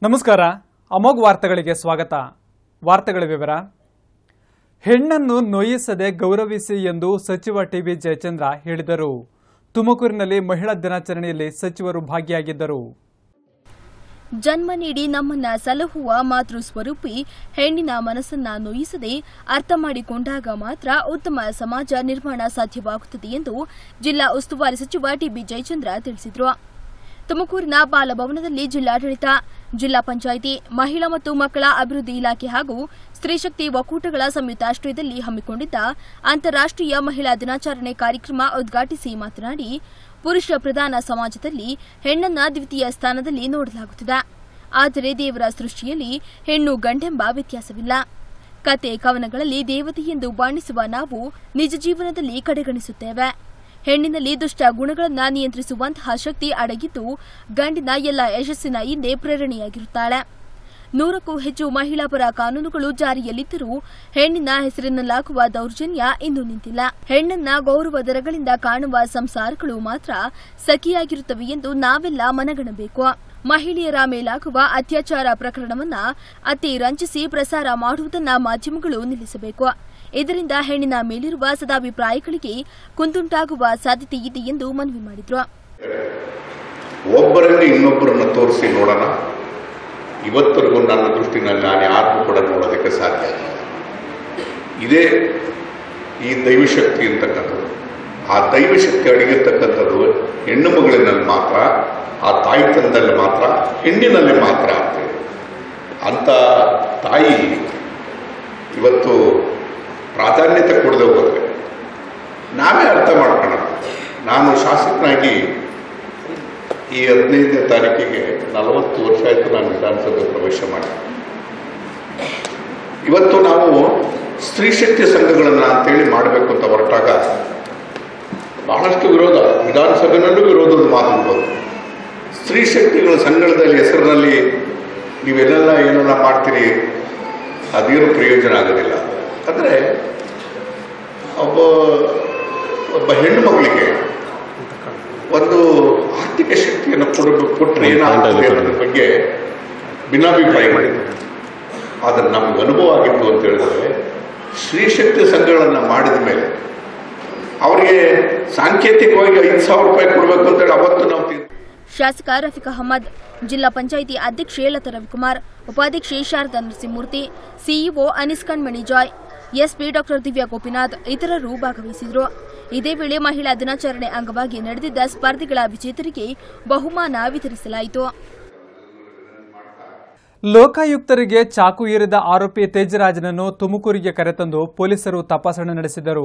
ನಮಸ್ಕಾರ ಅಮೋಘ್ ವಾರ್ತೆಗಳಿಗೆ ಸ್ವಾಗತ ವಾರ್ತೆಗಳ ವಿವರ ಹೆಣ್ಣನ್ನು ನೋಯಿಸದೆ ಗೌರವಿಸಿ ಎಂದು ಸಚಿವ ಟಿಬಿ ಜಯಚಂದ್ರ ಹೇಳಿದರು ತುಮಕೂರಿನಲ್ಲಿ ಮಹಿಳಾ ದಿನಾಚರಣೆಯಲ್ಲಿ ಸಚಿವರು ಭಾಗಿಯಾಗಿದ್ದರು ಜನ್ಮ ನೀಡಿ ನಮ್ಮನ್ನ ಸಲಹುವ ಮಾತೃ ಸ್ವರೂಪಿ ಹೆಣ್ಣಿನ ಮನಸ್ಸನ್ನ ನೋಯಿಸದೆ ಅರ್ಥ ಮಾಡಿಕೊಂಡಾಗ ಮಾತ್ರ ಉತ್ತಮ ಸಮಾಜ ನಿರ್ಮಾಣ ಸಾಧ್ಯವಾಗುತ್ತದೆ ಎಂದು ಜಿಲ್ಲಾ ಉಸ್ತುವಾರಿ ಸಚಿವ ಟಿಬಿ ಜಯಚಂದ್ರ ತಿಳಿಸಿದರು ತುಮಕೂರಿನ ಬಾಲಭವನದಲ್ಲಿ ಜಿಲ್ಲಾಡಳಿತ ಜಿಲ್ಲಾ ಪಂಚಾಯಿತಿ ಮಹಿಳಾ ಮತ್ತು ಮಕ್ಕಳ ಅಭಿವೃದ್ಧಿ ಇಲಾಖೆ ಹಾಗೂ ಸ್ತ್ರೀಶಕ್ತಿ ಒಕ್ಕೂಟಗಳ ಸಂಯುಕ್ತಾಶ್ರಯದಲ್ಲಿ ಹಮ್ಮಿಕೊಂಡಿದ್ದ ಅಂತಾರಾಷ್ಟೀಯ ಮಹಿಳಾ ದಿನಾಚರಣೆ ಕಾರ್ಯಕ್ರಮ ಉದ್ಘಾಟಿಸಿ ಮಾತನಾಡಿ ಪುರುಷ ಪ್ರಧಾನ ಸಮಾಜದಲ್ಲಿ ಹೆಣ್ಣನ್ನ ದ್ವಿತೀಯ ಸ್ಥಾನದಲ್ಲಿ ನೋಡಲಾಗುತ್ತದೆ ಆದರೆ ದೇವರ ಸೃಷ್ಟಿಯಲ್ಲಿ ಹೆಣ್ಣು ಗಂಡೆಂಬ ವ್ಯತ್ಯಾಸವಿಲ್ಲ ಕತೆ ಕವನಗಳಲ್ಲಿ ದೇವತೆ ಎಂದು ಬಾಣಿಸುವ ನಾವು ನಿಜ ಜೀವನದಲ್ಲಿ ಕಡೆಗಣಿಸುತ್ತೇವೆ ಹೆಣ್ಣಿನಲ್ಲಿ ದುಷ್ಟ ಗುಣಗಳನ್ನು ನಿಯಂತ್ರಿಸುವಂತಹ ಶಕ್ತಿ ಅಡಗಿದ್ದು ಗಂಡಿನ ಎಲ್ಲ ಯಶಸ್ಸಿನ ಹಿಂದೆ ಪ್ರೇರಣೆಯಾಗಿರುತ್ತಾಳೆ ನೂರಕ್ಕೂ ಹೆಚ್ಚು ಮಹಿಳಾ ಪರ ಕಾನೂನುಗಳು ಜಾರಿಯಲ್ಲಿದ್ದರೂ ಹೆಣ್ಣಿನ ಹೆಸರಿನಲ್ಲಾಗುವ ದೌರ್ಜನ್ಯ ಇಂದು ನಿಂತಿಲ್ಲ ಹೆಣ್ಣನ್ನ ಗೌರವ ದರಗಳಿಂದ ಕಾಣುವ ಸಂಸಾರಗಳು ಮಾತ್ರ ಸಖಿಯಾಗಿರುತ್ತವೆ ಎಂದು ನಾವೆಲ್ಲ ಮನಗಣಬೇಕು ಮಹಿಳೆಯರ ಮೇಲಾಗುವ ಅತ್ಯಾಚಾರ ಪ್ರಕರಣವನ್ನ ಅತಿ ರಂಚಿಸಿ ಪ್ರಸಾರ ಮಾಡುವುದನ್ನ ಮಾಧ್ಯಮಗಳು ನಿಲ್ಲಿಸಬೇಕು ಇದರಿಂದ ಹೆಣ್ಣಿನ ಮೇಲಿರುವ ಸದಾಭಿಪ್ರಾಯಗಳಿಗೆ ಕುಂದುಂಟಾಗುವ ಸಾಧ್ಯತೆ ಇದೆ ಎಂದು ಮನವಿ ಮಾಡಿದ್ರು ಒಬ್ಬರಲ್ಲಿ ಇನ್ನೊಬ್ಬರನ್ನು ತೋರಿಸಿ ನೋಡೋಣ ಇವತ್ತರೆಗೂ ನನ್ನ ದೃಷ್ಟಿನಲ್ಲಿ ನಾನು ಯಾರಿಗೂ ಕೂಡ ನೋಡೋದಕ್ಕೆ ಸಾಧ್ಯ ಇಲ್ಲ ಇದೇ ಈ ದೈವಶಕ್ತಿ ಅಂತಕ್ಕಂಥದ್ದು ಆ ದೈವಶಕ್ತಿ ಅಡಗಿರ್ತಕ್ಕಂಥದ್ದು ಹೆಣ್ಣು ಮಗಳಿನಲ್ಲಿ ಮಾತ್ರ ಆ ತಾಯ್ತನದಲ್ಲಿ ಮಾತ್ರ ಹೆಣ್ಣಿನಲ್ಲಿ ಮಾತ್ರ ಆಗ್ತದೆ ಅಂಥ ತಾಯಿ ಇವತ್ತು ಪ್ರಾಧಾನ್ಯತೆ ಕೊಡದೆ ಹೋದ್ರೆ ನಾವೇ ಅರ್ಥ ಮಾಡ್ಕೊಳ್ಳೋಣ ನಾನು ಶಾಸಕನಾಗಿ ಈ ಹದಿನೈದನೇ ತಾರೀಕಿಗೆ ನಲವತ್ತು ವರ್ಷ ಆಯಿತು ನಾನು ವಿಧಾನಸಭೆ ಪ್ರವೇಶ ಮಾಡಿ ಇವತ್ತು ನಾವು ಸ್ತ್ರೀ ಶಕ್ತಿ ಸಂಘಗಳನ್ನು ಅಂತೇಳಿ ಮಾಡಬೇಕು ಅಂತ ಹೊರಟಾಗ ಬಹಳಷ್ಟು ವಿರೋಧ ವಿಧಾನಸಭೆನಲ್ಲೂ ವಿರೋಧದ ಮಾತು ಬಂತು ಸ್ತ್ರೀ ಶಕ್ತಿಗಳ ಸಂಘದಲ್ಲಿ ಹೆಸರಿನಲ್ಲಿ ನೀವೆಲ್ಲೆಲ್ಲ ಏನೆಲ್ಲ ಮಾಡ್ತೀರಿ ಅದೇನು ಪ್ರಯೋಜನ ಆಗೋದಿಲ್ಲ ಅಂದರೆ ಒಬ್ಬ ಒಬ್ಬ ಹೆಣ್ಣು ಮಗಳಿಗೆ ಒಂದು ಆರ್ಥಿಕ ಶಕ್ತಿಯನ್ನು ಕೊಡಬೇಕು ಕೊಟ್ಟರೆ ಏನಾಗ್ತದೆ ಅನ್ನೋದ್ರ ಬಗ್ಗೆ ಭಿನ್ನಾಭಿಪ್ರಾಯ ಮಾಡಿದ್ರು ಆದರೆ ನಮಗೆ ಅನುಭವ ಆಗಿತ್ತು ಅಂತ ಹೇಳಿದ್ರೆ ಶ್ರೀಶಕ್ತಿ ಸಂಘಗಳನ್ನು ಮಾಡಿದ ಮೇಲೆ ಅವರಿಗೆ ಸಾಂಕೇತಿಕವಾಗಿ ಐದು ಸಾವಿರ ರೂಪಾಯಿ ಕೊಡಬೇಕು ಅಂತೇಳಿ ಅವತ್ತು ನಾವು ತೀರ್ಮಾನ ಶಾಸಕ ರಫೀಕ್ ಅಹಮದ್ ಜಿಲ್ಲಾ ಪಂಚಾಯಿತಿ ಅಧ್ಯಕ್ಷೆ ಲತಾ ರವಿಕುಮಾರ್ ಉಪಾಧ್ಯಕ್ಷೆ Sharada Narasimhamurthy CEO Anis Kanmani Joy SP doctor Divya Gopinath ಇತರರು ಭಾಗವಹಿಸಿದರು ಇದೇ ವೇಳೆ ಮಹಿಳಾ ದಿನಾಚರಣೆ ಅಂಗವಾಗಿ ನಡೆದಿದ್ದ ಸ್ಪರ್ಧೆಗಳ ವಿಜೇತರಿಗೆ ಬಹುಮಾನ ವಿತರಿಸಲಾಯಿತು ಲೋಕಾಯುಕ್ತರಿಗೆ ಚಾಕು ಏರಿದ ಆರೋಪಿ ತೇಜರಾಜನನ್ನು ತುಮಕೂರಿಗೆ ಕರೆತಂದು ಪೊಲೀಸರು ತಪಾಸಣೆ ನಡೆಸಿದರು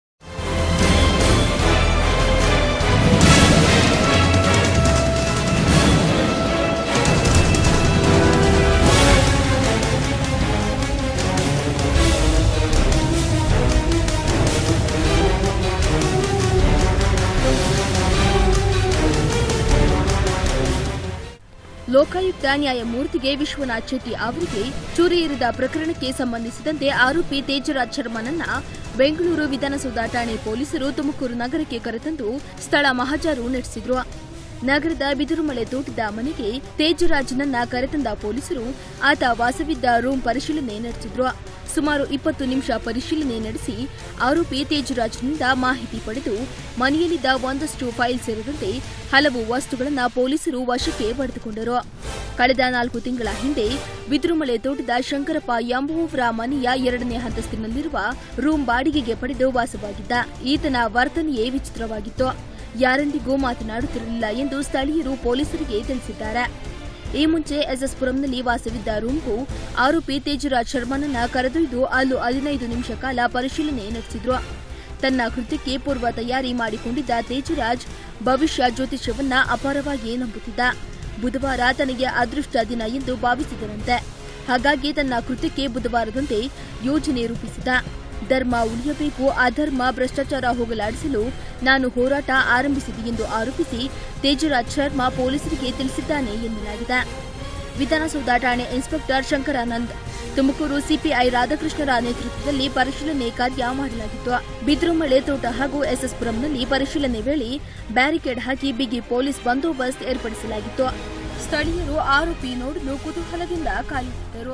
ಲೋಕಾಯುಕ್ತ ನ್ಯಾಯಮೂರ್ತಿಗೆ ವಿಶ್ವನಾಥ್ ಶೆಟ್ಟಿ ಅವರಿಗೆ ಚೂರಿ ಇರಿದ ಪ್ರಕರಣಕ್ಕೆ ಸಂಬಂಧಿಸಿದಂತೆ ಆರೋಪಿ ತೇಜರಾಜ್ ಶರ್ಮನನ್ನ ಬೆಂಗಳೂರು ವಿಧಾನಸೌಧ ಠಾಣೆ ಪೊಲೀಸರು ತುಮಕೂರು ನಗರಕ್ಕೆ ಕರೆತಂದು ಸ್ಥಳ ಮಹಜಾರು ನಡೆಸಿದ್ರು ನಗರದ ಬಿದಿರುಮಳೆ ತೋಟದ ಮನೆಗೆ ತೇಜರಾಜ್ನನ್ನ ಕರೆತಂದ ಪೊಲೀಸರು ಆತ ವಾಸವಿದ್ದ ರೂಮ್ ಪರಿಶೀಲನೆ ನಡೆಸಿದ್ರು ಸುಮಾರು ಇಪ್ಪತ್ತು ನಿಮಿಷ ಪರಿಶೀಲನೆ ನಡೆಸಿ ಆರೋಪಿ ತೇಜರಾಜ್ನಿಂದ ಮಾಹಿತಿ ಪಡೆದು ಮನೆಯಲ್ಲಿದ್ದ ಒಂದಷ್ಟು ಫೈಲ್ ಸೇರಿದಂತೆ ಹಲವು ವಸ್ತುಗಳನ್ನು ಪೊಲೀಸರು ವಶಕ್ಕೆ ಪಡೆದುಕೊಂಡರು ಕಳೆದ ನಾಲ್ಕು ತಿಂಗಳ ಹಿಂದೆ ಬಿದ್ರುಮಳೆ ತೋಟದ ಶಂಕರಪ್ಪ ಎಂಬುವವರ ಮನೆಯ ಎರಡನೇ ಅಂತಸ್ತಿನಲ್ಲಿರುವ ರೂಮ್ ಬಾಡಿಗೆಗೆ ಪಡೆದು ವಾಸವಾಗಿದ್ದ ಈತನ ವರ್ತನೆಯೇ ವಿಚಿತ್ರವಾಗಿತ್ತು ಯಾರೊಂದಿಗೂ ಮಾತನಾಡುತ್ತಿರಲಿಲ್ಲ ಎಂದು ಸ್ಥಳೀಯರು ಪೊಲೀಸರಿಗೆ ತಿಳಿಸಿದ್ದಾರೆ ಈ ಮುಂಚೆ ಎಸ್ಎಸ್ಪುರಂನಲ್ಲಿ ವಾಸವಿದ್ದ ರೂಮ್ಗೂ ಆರೋಪಿ ತೇಜರಾಜ್ ಶರ್ಮನನ್ನ ಕರೆದೊಯ್ದು ಅಲ್ಲೂ ಹದಿನೈದು ನಿಮಿಷ ಕಾಲ ಪರಿಶೀಲನೆ ನಡೆಸಿದ್ರು ತನ್ನ ಕೃತ್ಯಕ್ಕೆ ಪೂರ್ವ ತಯಾರಿ ಮಾಡಿಕೊಂಡಿದ್ದ ತೇಜರಾಜ್ ಭವಿಷ್ಯ ಜ್ಯೋತಿಷ್ಯವನ್ನ ಅಪಾರವಾಗಿ ನಂಬುತ್ತಿದ್ದ ಬುಧವಾರ ತನಗೆ ಅದೃಷ್ಟ ದಿನ ಎಂದು ಭಾವಿಸಿದರಂತೆ ಹಾಗಾಗಿ ತನ್ನ ಕೃತ್ಯಕ್ಕೆ ಬುಧವಾರದಂತೆ ಯೋಜನೆ ರೂಪಿಸಿದ ಧರ್ಮ ಉಳಿಯಬೇಕು ಅಧರ್ಮ ಭ್ರಷ್ಟಾಚಾರ ಹೋಗಲಾಡಿಸಲು ನಾನು ಹೋರಾಟ ಆರಂಭಿಸಿದೆ ಎಂದು ಆರೋಪಿಸಿ ತೇಜರಾಜ್ ಶರ್ಮಾ ಪೊಲೀಸರಿಗೆ ತಿಳಿಸಿದ್ದಾನೆ ಎನ್ನಲಾಗಿದೆ ವಿಧಾನಸೌಧ ಠಾಣೆ ಇನ್ಸ್ಪೆಕ್ಟರ್ ಶಂಕರಾನಂದ್ ತುಮಕೂರು ಸಿಪಿಐ ರಾಧಾಕೃಷ್ಣರ ನೇತೃತ್ವದಲ್ಲಿ ಪರಿಶೀಲನೆ ಕಾರ್ಯ ಮಾಡಲಾಗಿತ್ತು ಬಿದ್ರುಮಳೆ ತೋಟ ಹಾಗೂ ಎಸ್ಎಸ್ಪುರಂನಲ್ಲಿ ಪರಿಶೀಲನೆ ವೇಳೆ ಬ್ಯಾರಿಕೇಡ್ ಹಾಕಿ ಬಿಗಿ ಪೊಲೀಸ್ ಬಂದೋಬಸ್ತ್ ಏರ್ಪಡಿಸಲಾಗಿತ್ತು ಸ್ಥಳೀಯರು ಆರೋಪಿ ನೋಡಲು ಕುತೂಹಲದಿಂದ ಕಾಯುತ್ತಿದ್ದರು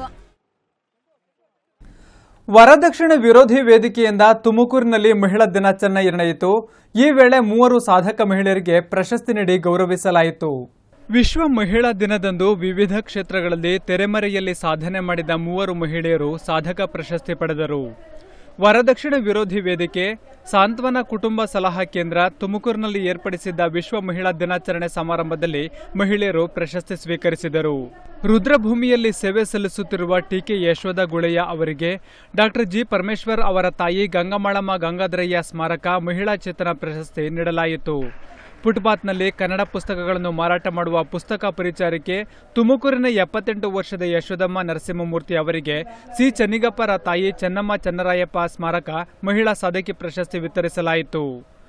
ವರದಕ್ಷಿಣೆ ವಿರೋಧಿ ವೇದಿಕೆಯಿಂದ ತುಮಕೂರಿನಲ್ಲಿ ಮಹಿಳಾ ದಿನಾಚರಣೆ ನಡೆಯಿತು ಈ ವೇಳೆ ಮೂವರು ಸಾಧಕ ಮಹಿಳೆಯರಿಗೆ ಪ್ರಶಸ್ತಿ ನೀಡಿ ಗೌರವಿಸಲಾಯಿತು ವಿಶ್ವ ಮಹಿಳಾ ದಿನದಂದು ವಿವಿಧ ಕ್ಷೇತ್ರಗಳಲ್ಲಿ ತೆರೆಮರೆಯಲ್ಲಿ ಸಾಧನೆ ಮಾಡಿದ ಮೂವರು ಮಹಿಳೆಯರು ಸಾಧಕ ಪ್ರಶಸ್ತಿ ಪಡೆದರು ವರದಕ್ಷಿಣೆ ವಿರೋಧಿ ವೇದಿಕೆ ಸಾಂತ್ವನ ಕುಟುಂಬ ಸಲಹಾ ಕೇಂದ್ರ ತುಮಕೂರಿನಲ್ಲಿ ಏರ್ಪಡಿಸಿದ್ದ ವಿಶ್ವ ಮಹಿಳಾ ದಿನಾಚರಣೆ ಸಮಾರಂಭದಲ್ಲಿ ಮಹಿಳೆಯರು ಪ್ರಶಸ್ತಿ ಸ್ವೀಕರಿಸಿದರು ರುದ್ರಭೂಮಿಯಲ್ಲಿ ಸೇವೆ ಸಲ್ಲಿಸುತ್ತಿರುವ ಟಿಕೆ ಯಶೋಧ ಗುಳೆಯ ಅವರಿಗೆ ಡಾಕ್ಟರ್ ಜಿ ಪರಮೇಶ್ವರ್ ಅವರ ತಾಯಿ ಗಂಗಮಾಳಮ್ಮ ಗಂಗಾಧರಯ್ಯ ಸ್ಮಾರಕ ಮಹಿಳಾ ಚೇತನ ಪ್ರಶಸ್ತಿ ನೀಡಲಾಯಿತು ಫುಟ್ಪಾತ್ನಲ್ಲಿ ಕನ್ನಡ ಪುಸ್ತಕಗಳನ್ನು ಮಾರಾಟ ಮಾಡುವ ಪುಸ್ತಕ ಪರಿಚಾರಿಕೆ ತುಮಕೂರಿನ ಎಪ್ಪತ್ತೆಂಟು ವರ್ಷದ ಯಶೋದಮ್ಮ ನರಸಿಂಹಮೂರ್ತಿ ಅವರಿಗೆ ಸಿ ಚೆನ್ನಿಗಪ್ಪರ ತಾಯಿ ಚೆನ್ನಮ್ಮ ಚನ್ನರಾಯಪ್ಪ ಸ್ಮಾರಕ ಮಹಿಳಾ ಸಾಧಕಿ ಪ್ರಶಸ್ತಿ ವಿತರಿಸಲಾಯಿತು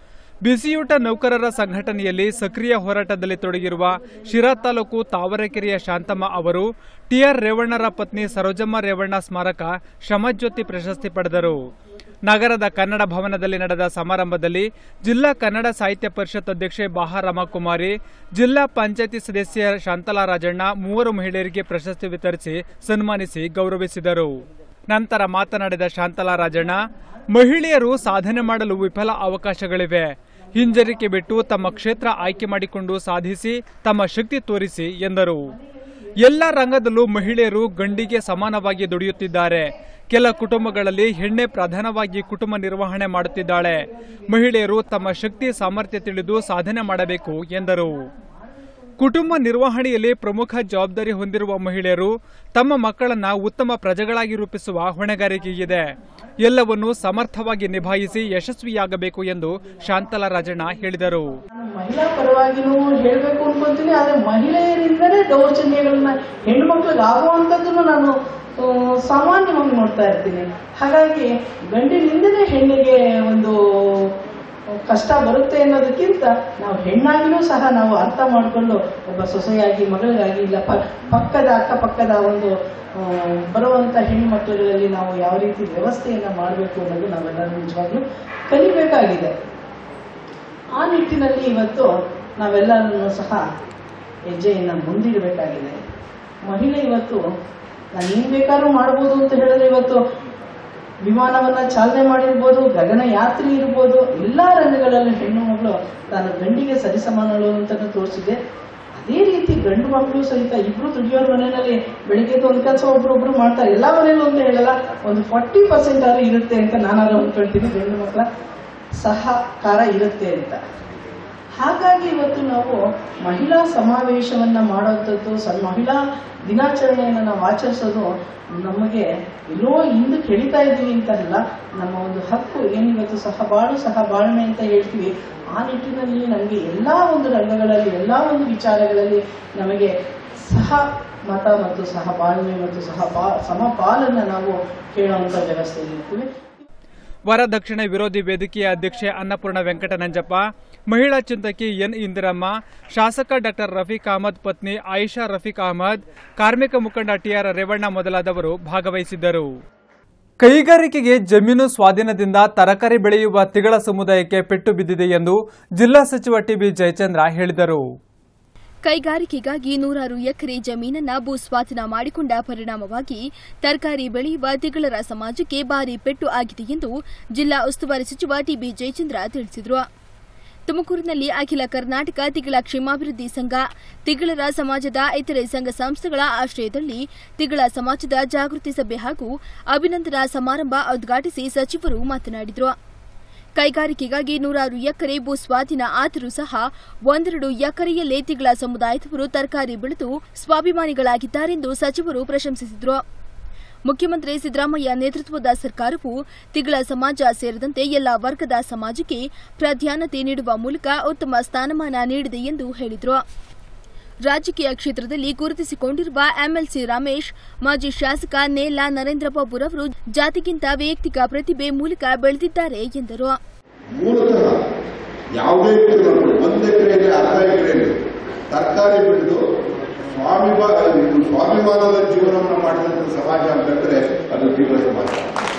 ಬಿಸಿಯೂಟ ನೌಕರರ ಸಂಘಟನೆಯಲ್ಲಿ ಸಕ್ರಿಯ ಹೋರಾಟದಲ್ಲಿ ತೊಡಗಿರುವ ಶಿರಾ ತಾಲೂಕು ತಾವರೆಕೆರೆಯ ಶಾಂತಮ್ಮ ಅವರು ಟಿಆರ್ ರೇವಣ್ಣರ ಪತ್ನಿ ಸರೋಜಮ್ಮ ರೇವಣ್ಣ ಸ್ಮಾರಕ ಶ್ರಮಜ್ಯೋತಿ ಪ್ರಶಸ್ತಿ ಪಡೆದರು ನಗರದ ಕನ್ನಡ ಭವನದಲ್ಲಿ ನಡೆದ ಸಮಾರಂಭದಲ್ಲಿ ಜಿಲ್ಲಾ ಕನ್ನಡ ಸಾಹಿತ್ಯ ಪರಿಷತ್ ಅಧ್ಯಕ್ಷೆ ಬಾಹ ರಮಾಕುಮಾರಿ ಜಿಲ್ಲಾ ಪಂಚಾಯತಿ ಸದಸ್ಯ ಶಾಂತಲಾ ರಾಜಣ್ಣ ಮೂವರು ಮಹಿಳೆಯರಿಗೆ ಪ್ರಶಸ್ತಿ ವಿತರಿಸಿ ಸನ್ಮಾನಿಸಿ ಗೌರವಿಸಿದರು ನಂತರ ಮಾತನಾಡಿದ ಶಾಂತಲಾ ರಾಜಣ್ಣ ಮಹಿಳೆಯರು ಸಾಧನೆ ಮಾಡಲು ವಿಫಲ ಅವಕಾಶಗಳಿವೆ ಹಿಂಜರಿಕೆ ಬಿಟ್ಟು ತಮ್ಮ ಕ್ಷೇತ್ರ ಆಯ್ಕೆ ಮಾಡಿಕೊಂಡು ಸಾಧಿಸಿ ತಮ್ಮ ಶಕ್ತಿ ತೋರಿಸಿ ಎಂದರು ಎಲ್ಲ ರಂಗದಲ್ಲೂ ಮಹಿಳೆಯರು ಗಂಡಿಗೆ ಸಮಾನವಾಗಿ ದುಡಿಯುತ್ತಿದ್ದಾರೆ ಕೆಲ ಕುಟುಂಬಗಳಲ್ಲಿ ಹೆಣ್ಣೆ ಪ್ರಧಾನವಾಗಿ ಕುಟುಂಬ ನಿರ್ವಹಣೆ ಮಾಡುತ್ತಿದ್ದಾಳೆ ಮಹಿಳೆಯರು ತಮ್ಮ ಶಕ್ತಿ ಸಾಮರ್ಥ್ಯ ತಿಳಿದು ಸಾಧನೆ ಮಾಡಬೇಕು ಎಂದರು ಕುಟುಂಬ ನಿರ್ವಹಣೆಯಲ್ಲಿ ಪ್ರಮುಖ ಜವಾಬ್ದಾರಿ ಹೊಂದಿರುವ ಮಹಿಳೆಯರು ತಮ್ಮ ಮಕ್ಕಳನ್ನ ಉತ್ತಮ ಪ್ರಜೆಗಳಾಗಿ ರೂಪಿಸುವ ಹೊಣೆಗಾರಿಕೆ ಇದೆ ಎಲ್ಲವನ್ನೂ ಸಮರ್ಥವಾಗಿ ನಿಭಾಯಿಸಿ ಯಶಸ್ವಿಯಾಗಬೇಕು ಎಂದು ಶಾಂತಲಾ ರಾಜಣ್ಣ ಹೇಳಿದರು ನಾನು ಮಹಿಳಾ ಪರವಾಗಿನೂ ಹೇಳಬೇಕು ಅನ್ಕೊಂತೀನಿ ಆದ್ರೆ ಮಹಿಳೆಯರಿಂದಲೇ ದೌರ್ಜನ್ಯಗಳನ್ನ ಹೆಣ್ಮಕ್ಳಿಗೆ ಆಗುವಂಥದ್ದನ್ನು ನಾನು ಆ, ಸಾಮಾನ್ಯವಾಗಿ ನೋಡ್ತಾ ಇರ್ತೀನಿ ಹಾಗಾಗಿ ಗಂಡಿನಿಂದಲೇ ಹೆಣ್ಣಿಗೆ ಒಂದು ಕಷ್ಟ ಬರುತ್ತೆ ಅನ್ನೋದಕ್ಕಿಂತ ನಾವು ಹೆಣ್ಣಾಗಿನೂ ಸಹ ನಾವು ಅರ್ಥ ಮಾಡಿಕೊಂಡು ಒಬ್ಬ ಸೊಸೆಯಾಗಿ ಮಗಳಿಗಾಗಿ ಇಲ್ಲ ಪ ಪಕ್ಕದ ಅಕ್ಕಪಕ್ಕದ ಒಂದು ಆ, ಬರುವಂತ ಹೆಣ್ಣು ನಾವು ಯಾವ ರೀತಿ ವ್ಯವಸ್ಥೆಯನ್ನ ಮಾಡಬೇಕು ಅನ್ನೋದು ನಾವೆಲ್ಲರೂ ನಿಜವಾಗ್ಲೂ ಕಲಿಬೇಕಾಗಿದೆ ಆ ನಿಟ್ಟಿನಲ್ಲಿ ಇವತ್ತು ನಾವೆಲ್ಲರೂ ಸಹ ಹೆಜ್ಜೆಯನ್ನು ಮುಂದಿಡಬೇಕಾಗಿದೆ ಮಹಿಳೆ ಇವತ್ತು ನಾನು ಏನ್ ಬೇಕಾದ್ರೂ ಮಾಡ್ಬೋದು ಅಂತ ಹೇಳಿದ್ರೆ ಇವತ್ತು ವಿಮಾನವನ್ನ ಚಾಲನೆ ಮಾಡಿರ್ಬೋದು ಗಗನ ಯಾತ್ರಿ ಇರ್ಬೋದು ಎಲ್ಲಾ ರಂಗಗಳಲ್ಲೂ ಹೆಣ್ಣು ಮಗಳು ತಾನು ಗಂಡಿಗೆ ಸರಿಸಮಾನಳು ಅಂತ ತೋರಿಸಿದೆ ಅದೇ ರೀತಿ ಗಂಡು ಮಕ್ಕಳು ಸಹಿತ ಇಬ್ರು ದುಡಿಯೋರ್ ಮನೆಯಲ್ಲಿ ಬೆಳಿಗ್ಗೆ ಒಂದು ಕೆಲಸ ಒಬ್ರೊಬ್ರು ಮಾಡ್ತಾರೆ ಎಲ್ಲಾ ಮನೇಲೂ ಅಂತ ಹೇಳಲ್ಲ ಒಂದು ಫಾರ್ಟಿ ಪರ್ಸೆಂಟ್ ಆದ್ರೂ ಇರುತ್ತೆ ಅಂತ ನಾನಾದ್ರೂ ಅಂದ್ಕೊಳ್ತೀನಿ ಗಂಡು ಮಕ್ಕಳ ಸಹಕಾರ ಇರುತ್ತೆ ಅಂತ ಹಾಗಾಗಿ ಇವತ್ತು ನಾವು ಮಹಿಳಾ ಸಮಾವೇಶವನ್ನ ಮಾಡೋಂಥದ್ದು ಸ ಮಹಿಳಾ ದಿನಾಚರಣೆಯನ್ನು ನಾವು ಆಚರಿಸೋದು ನಮಗೆ ಎಲ್ಲೋ ಹಿಂದಕ್ಕೆ ಎಳಿತಾ ಇದ್ದೀವಿ ಅಂತಲ್ಲ ನಮ್ಮ ಒಂದು ಹಕ್ಕು ಏನಿವತ್ತು ಸಹಬಾಳು ಸಹಬಾಳ್ವೆ ಅಂತ ಹೇಳ್ತೀವಿ ಆ ನಿಟ್ಟಿನಲ್ಲಿ ನಮಗೆ ಎಲ್ಲಾ ಒಂದು ರಂಗಗಳಲ್ಲಿ ಎಲ್ಲಾ ಒಂದು ವಿಚಾರಗಳಲ್ಲಿ ನಮಗೆ ಸಹ ಮತ ಮತ್ತು ಸಹಬಾಳ್ವೆ ಮತ್ತು ಸಹ ಸಮಪಾಲನ್ನ ನಾವು ಕೇಳುವಂತ ವ್ಯವಸ್ಥೆಯಲ್ಲಿ ಇರ್ತೀವಿ ವರದಕ್ಷಿಣೆ ವಿರೋಧಿ ವೇದಿಕೆಯ ಅಧ್ಯಕ್ಷೆ ಅನ್ನಪೂರ್ಣ ವೆಂಕಟನಂಜಪ್ಪ ಮಹಿಳಾ ಚಿಂತಕಿ ಎನ್ ಇಂದಿರಮ್ಮ ಶಾಸಕ ಡಾಕ್ಟರ್ ರಫೀಕ್ ಅಹಮದ್ ಪತ್ನಿ ಆಯಿಷಾ ರಫೀಕ್ ಅಹಮದ್ ಕಾರ್ಮಿಕ ಮುಖಂಡ ಟಿಆರ್ ರೇವಣ್ಣ ಮೊದಲಾದವರು ಭಾಗವಹಿಸಿದ್ದರು ಕೈಗಾರಿಕೆಗೆ ಜಮೀನು ಸ್ವಾಧೀನದಿಂದ ತರಕಾರಿ ಬೆಳೆಯುವ ತಿಗಳ ಸಮುದಾಯಕ್ಕೆ ಪೆಟ್ಟು ಬಿದ್ದಿದೆ ಎಂದು ಜಿಲ್ಲಾ ಸಚಿವ ಟಿಬಿ ಜಯಚಂದ್ರ ಹೇಳಿದರು ಕೈಗಾರಿಕೆಗಾಗಿ ನೂರಾರು ಎಕರೆ ಜಮೀನನ್ನ ಭೂ ಸ್ವಾಧೀನ ಮಾಡಿಕೊಂಡ ಪರಿಣಾಮವಾಗಿ ತರಕಾರಿ ಬೆಳೆಯುವ ತಿಗಳರ ಸಮಾಜಕ್ಕೆ ಭಾರಿ ಪೆಟ್ಟು ಆಗಿದೆ ಎಂದು ಜಿಲ್ಲಾ ಉಸ್ತುವಾರಿ ಸಚಿವ ಟಿಬಿ ಜಯಚಂದ್ರ ತಿಳಿಸಿದರು ತುಮಕೂರಿನಲ್ಲಿ ಅಖಿಲ ಕರ್ನಾಟಕ ತಿಗಳ ಕ್ಷೇಮಾಭಿವೃದ್ಧಿ ಸಂಘ ತಿಗಳರ ಸಮಾಜದ ಇತರೆ ಸಂಘ ಸಂಸ್ಥೆಗಳ ಆಶ್ರಯದಲ್ಲಿ ತಿಗಳ ಸಮಾಜದ ಜಾಗೃತಿ ಸಭೆ ಹಾಗೂ ಅಭಿನಂದನಾ ಸಮಾರಂಭ ಉದ್ಘಾಟಿಸಿ ಸಚಿವರು ಮಾತನಾಡಿದರು ಕೈಗಾರಿಕೆಗಾಗಿ ನೂರಾರು ಎಕರೆ ಭೂ ಸ್ವಾಧೀನ ಆದರೂ ಸಹ ಒಂದೆರಡು ಎಕರೆಯಲ್ಲೇ ತಿಗಳ ಸಮುದಾಯದವರು ತರಕಾರಿ ಬೆಳೆದು ಸ್ವಾಭಿಮಾನಿಗಳಾಗಿದ್ದಾರೆಂದು ಸಚಿವರು ಪ್ರಶಂಸಿಸಿದರು ಮುಖ್ಯಮಂತ್ರಿ ಸಿದ್ದರಾಮಯ್ಯ ನೇತೃತ್ವದ ಸರ್ಕಾರವು ತಿಗಳ ಸಮಾಜ ಸೇರಿದಂತೆ ಎಲ್ಲ ವರ್ಗದ ಸಮಾಜಕ್ಕೆ ಪ್ರಾಧಾನ್ಯತೆ ನೀಡುವ ಮೂಲಕ ಉತ್ತಮ ಸ್ಥಾನಮಾನ ನೀಡಿದೆ ಎಂದು ಹೇಳಿದರು ರಾಜಕೀಯ ಕ್ಷೇತ್ರದಲ್ಲಿ ಗುರುತಿಸಿಕೊಂಡಿರುವ ಎಂಎಲ್ಸಿ ರಮೇಶ್ ಮಾಜಿ ಶಾಸಕ ನೇಲಾ ನರೇಂದ್ರ ಬಾಬುರವರು ಜಾತಿಗಿಂತ ವೈಯಕ್ತಿಕ ಪ್ರತಿಭೆ ಮೂಲಕ ಬೆಳೆದಿದ್ದಾರೆ ಎಂದರು ಮೂಲತಃ ಯಾವುದೇ ವ್ಯಕ್ತಿಗಳು ಒಂದು ಎಕರೆಗೆ ಅರ್ಧ ಎಕರೆಯಲ್ಲಿ ತರಕಾರಿ ಬೆಳೆದು ಸ್ವಾಭಿಮಾ ಇದು ಸ್ವಾಭಿಮಾನದ ಜೀವನವನ್ನು ಮಾಡಿದಂಥ ಸಮಾಜ ಅಂತಂದ್ರೆ ಅದು ತೀವ್ರ ಸಮಾಜ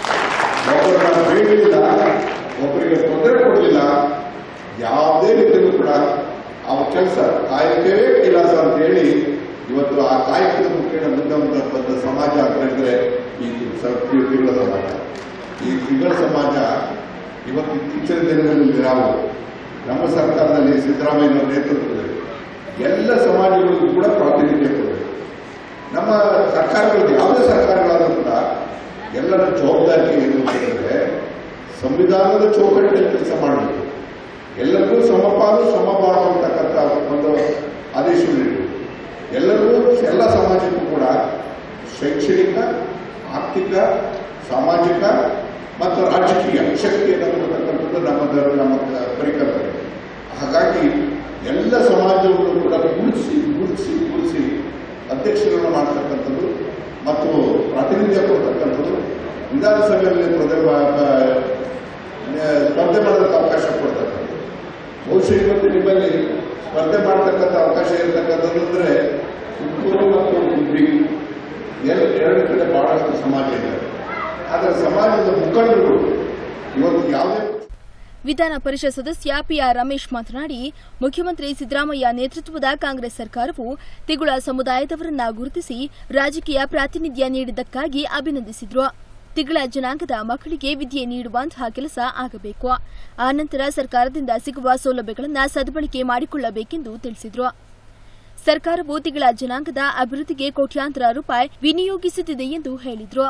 ಒಬ್ಬರನ್ನ ಬೇಡಲಿಲ್ಲ ಒಬ್ಬರಿಗೆ ತೊಂದರೆ ಕೊಡಲಿಲ್ಲ ಯಾವುದೇ ರೀತಿಯಲ್ಲೂ ಕೂಡ ಅವ್ರ ಕೆಲಸ ಕಾಯಕವೇ ಕೆಲಸ ಅಂತ ಹೇಳಿ ಇವತ್ತು ಆ ಕಾಯಕದ ಮುಖೇನ ಮುಂದೆ ಮುಂದೆ ಬಂದ ಸಮಾಜ ಅಂತ ಹೇಳಿದ್ರೆ ಈ ಸ- ತಿಂಗಳ ಸಮಾಜ ಈ ತಿಂಗಳ ಸಮಾಜ ಇವತ್ತು ಇತ್ತೀಚಿನ ದಿನಗಳಲ್ಲಿ ನಾವು ನಮ್ಮ ಸರ್ಕಾರದಲ್ಲಿ ಸಿದ್ದರಾಮಯ್ಯನವರ ನೇತೃತ್ವದಲ್ಲಿ ಎಲ್ಲ ಸಮಾಜಗಳಿಗೂ ಕೂಡ ಪ್ರಾತಿನಿಧ್ಯ ಕೊಡಬೇಕು ನಮ್ಮ ಸರ್ಕಾರಗಳು ಯಾವುದೇ ಸರ್ಕಾರಗಳಾದರೂ ಕೂಡ ಎಲ್ಲರ ಜವಾಬ್ದಾರಿ ಏನು ಅಂತ ಹೇಳಿದ್ರೆ ಸಂವಿಧಾನದ ಚೌಕಟ್ಟಿನಲ್ಲಿ ಕೆಲಸ ಮಾಡಬೇಕು ಎಲ್ಲರಿಗೂ ಸಮಪಾಲು ಸಮಪಾಲು ಅಂತಕ್ಕಂಥ ಒಂದು ಆದೇಶಗಳಿಟ್ಟು ಎಲ್ಲರಿಗೂ ಎಲ್ಲ ಸಮಾಜಕ್ಕೂ ಕೂಡ ಶೈಕ್ಷಣಿಕ ಆರ್ಥಿಕ ಸಾಮಾಜಿಕ ಮತ್ತು ರಾಜಕೀಯ ಶಕ್ತಿಯನ್ನು ಕೊಡ್ತಕ್ಕಂಥದ್ದು ನಮ್ಮ ಧರ್ಮ ನಮ್ಮ ಪರಿಕಲ್ಪನೆ ಹಾಗಾಗಿ ಎಲ್ಲ ಸಮಾಜವನ್ನು ಕೂಡ ಗುರುತಿಸಿ ಗುರುತಿಸಿ ಗುರುತಿಸಿ ಅಧ್ಯಕ್ಷರನ್ನು ಮಾಡ್ತಕ್ಕಂಥದ್ದು ಮತ್ತು ಪ್ರಾತಿನಿಧ್ಯ ಕೊಡ್ತಕ್ಕಂಥದ್ದು ವಿಧಾನಸಭೆಯಲ್ಲಿ ಪ್ರದೇ- ಬ- ಬ- ಸ್ಪರ್ಧೆ ಮಾಡೋದಕ್ಕೆ ಅವಕಾಶ ಕೊಡ್ತಕ್ಕಂಥದ್ದು ಬಹುಶಃ ಇವತ್ತು ನಿಮ್ಮಲ್ಲಿ ಸ್ಪರ್ಧೆ ಮಾಡ್ತಕ್ಕಂಥ ಅವಕಾಶ ಇರತಕ್ಕಂಥದ್ದು ಅಂದರೆ ತುಮಕೂರು ಮತ್ತು ಹುಬ್ಳಿ ಎರಡು ಎರಡು ಕಡೆ ಬಹಳಷ್ಟು ಸಮಾಜ ಇದೆ ಆದರೆ ಸಮಾಜದ ಮುಖಂಡರು ಇವತ್ತು ಯಾವುದೇ ವಿಧಾನ ಪರಿಷತ್ ಸದಸ್ಯ ಪಿಆರ್ ರಮೇಶ್ ಮಾತನಾಡಿ ಮುಖ್ಯಮಂತ್ರಿ ಸಿದ್ದರಾಮಯ್ಯ ನೇತೃತ್ವದ ಕಾಂಗ್ರೆಸ್ ಸರ್ಕಾರವು ತಿಗುಳ ಸಮುದಾಯದವರನ್ನ ಗುರುತಿಸಿ ರಾಜಕೀಯ ಪ್ರಾತಿನಿಧ್ಯ ನೀಡಿದ್ದಕ್ಕಾಗಿ ಅಭಿನಂದಿಸಿದ್ರು ತಿಗಳ ಜನಾಂಗದ ಮಕ್ಕಳಿಗೆ ವಿದ್ಯೆ ನೀಡುವಂತಹ ಕೆಲಸ ಆಗಬೇಕು ಆನಂತರ ಸರ್ಕಾರದಿಂದ ಸಿಗುವ ಸೌಲಭ್ಯಗಳನ್ನು ಸದ್ಬಳಕೆ ಮಾಡಿಕೊಳ್ಳಬೇಕೆಂದು ತಿಳಿಸಿದ್ರು ಸರ್ಕಾರವು ತಿಗಳ ಜನಾಂಗದ ಅಭಿವೃದ್ಧಿಗೆ ಕೋಟ್ಯಾಂತರ ರೂಪಾಯಿ ವಿನಿಯೋಗಿಸುತ್ತಿದೆ ಎಂದು ಹೇಳಿದ್ರು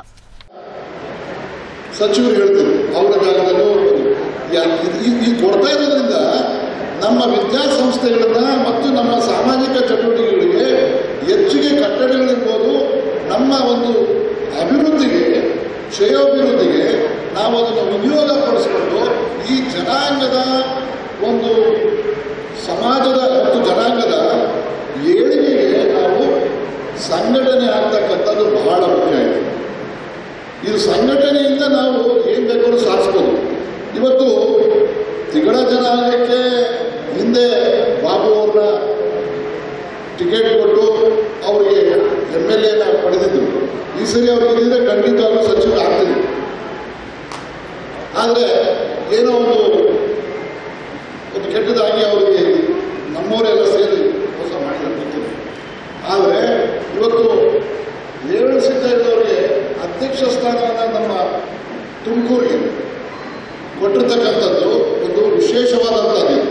ಸಚಿವರು ಹೇಳ್ತಾರೆ ಅವರ ಜಾಗದಲ್ಲೂ ಯಾ- ಇದು- ಇದು ಇದು ಕೊಡ್ತಾ ಇರೋದ್ರಿಂದ ನಮ್ಮ ವಿದ್ಯಾಸಂಸ್ಥೆಗಳನ್ನ ಮತ್ತು ನಮ್ಮ ಸಾಮಾಜಿಕ ಚಟುವಟಿಕೆಗಳಿಗೆ ಹೆಚ್ಚಿಗೆ ಕಟ್ಟಡಗಳಿರ್ಬೋದು ನಮ್ಮ ಒಂದು ಅಭಿವೃದ್ಧಿಗೆ ಶ್ರೇಯೋಭಿವೃದ್ಧಿಗೆ ನಾವು ಅದನ್ನು ವಿನಿಯೋಗಪಡಿಸಿಕೊಂಡು ಈ ಜನಾಂಗದ ಒಂದು ಸಮಾಜದ ಮತ್ತು ಜನಾಂಗದ ಏಳಿಗೆಗೆ ನಾವು ಸಂಘಟನೆ ಆಗ್ತಕ್ಕಂಥದ್ದು ಬಹಳ ಮುಖ್ಯ ಆಯಿತು ಇದು ಸಂಘಟನೆಯಿಂದ ನಾವು ಏನ್ ಬೇಕಾದ್ರೂ ಸಾಧಿಸ್ಬೋದು ಇವತ್ತು ತಿಗಳ ಜನಾಂಗಕ್ಕೆ ಹಿಂದೆ ಬಾಬು ಅವ್ರನ್ನ ಟಿಕೆಟ್ ಕೊಟ್ಟು ಅವರಿಗೆ ಎಮ್ ಎಲ್ ಎನ ಪಡೆದಿದ್ರು ಈ ಸರಿ ಅವ್ರಿಗೆ ಇದ್ರೆ ಖಂಡಿತವಾಗ್ಲೂ ಸಚಿವ ಆಗ್ತಿದ್ರು ಆದರೆ ಏನೋ ಒಂದು ಒಂದು ಕೆಟ್ಟದಾಗಿ ಅವರಿಗೆ ನಮ್ಮವರೆಲ್ಲ ಸೇರಿ ಮೋಸ ಮಾಡಿದ್ರೆ ಗೊತ್ತಿಲ್ಲ ಆದರೆ ಇವತ್ತು ರೇವಣ ಸಿದ್ದಯ್ಯನವರಿಗೆ ಅಧ್ಯಕ್ಷ ಸ್ಥಾನವನ್ನು ನಮ್ಮ ತುಮಕೂರಿಗೆ ಕೊಟ್ಟಿರ್ತಕ್ಕಂಥದ್ದು ಒಂದು ವಿಶೇಷವಾದಂಥದ್ದು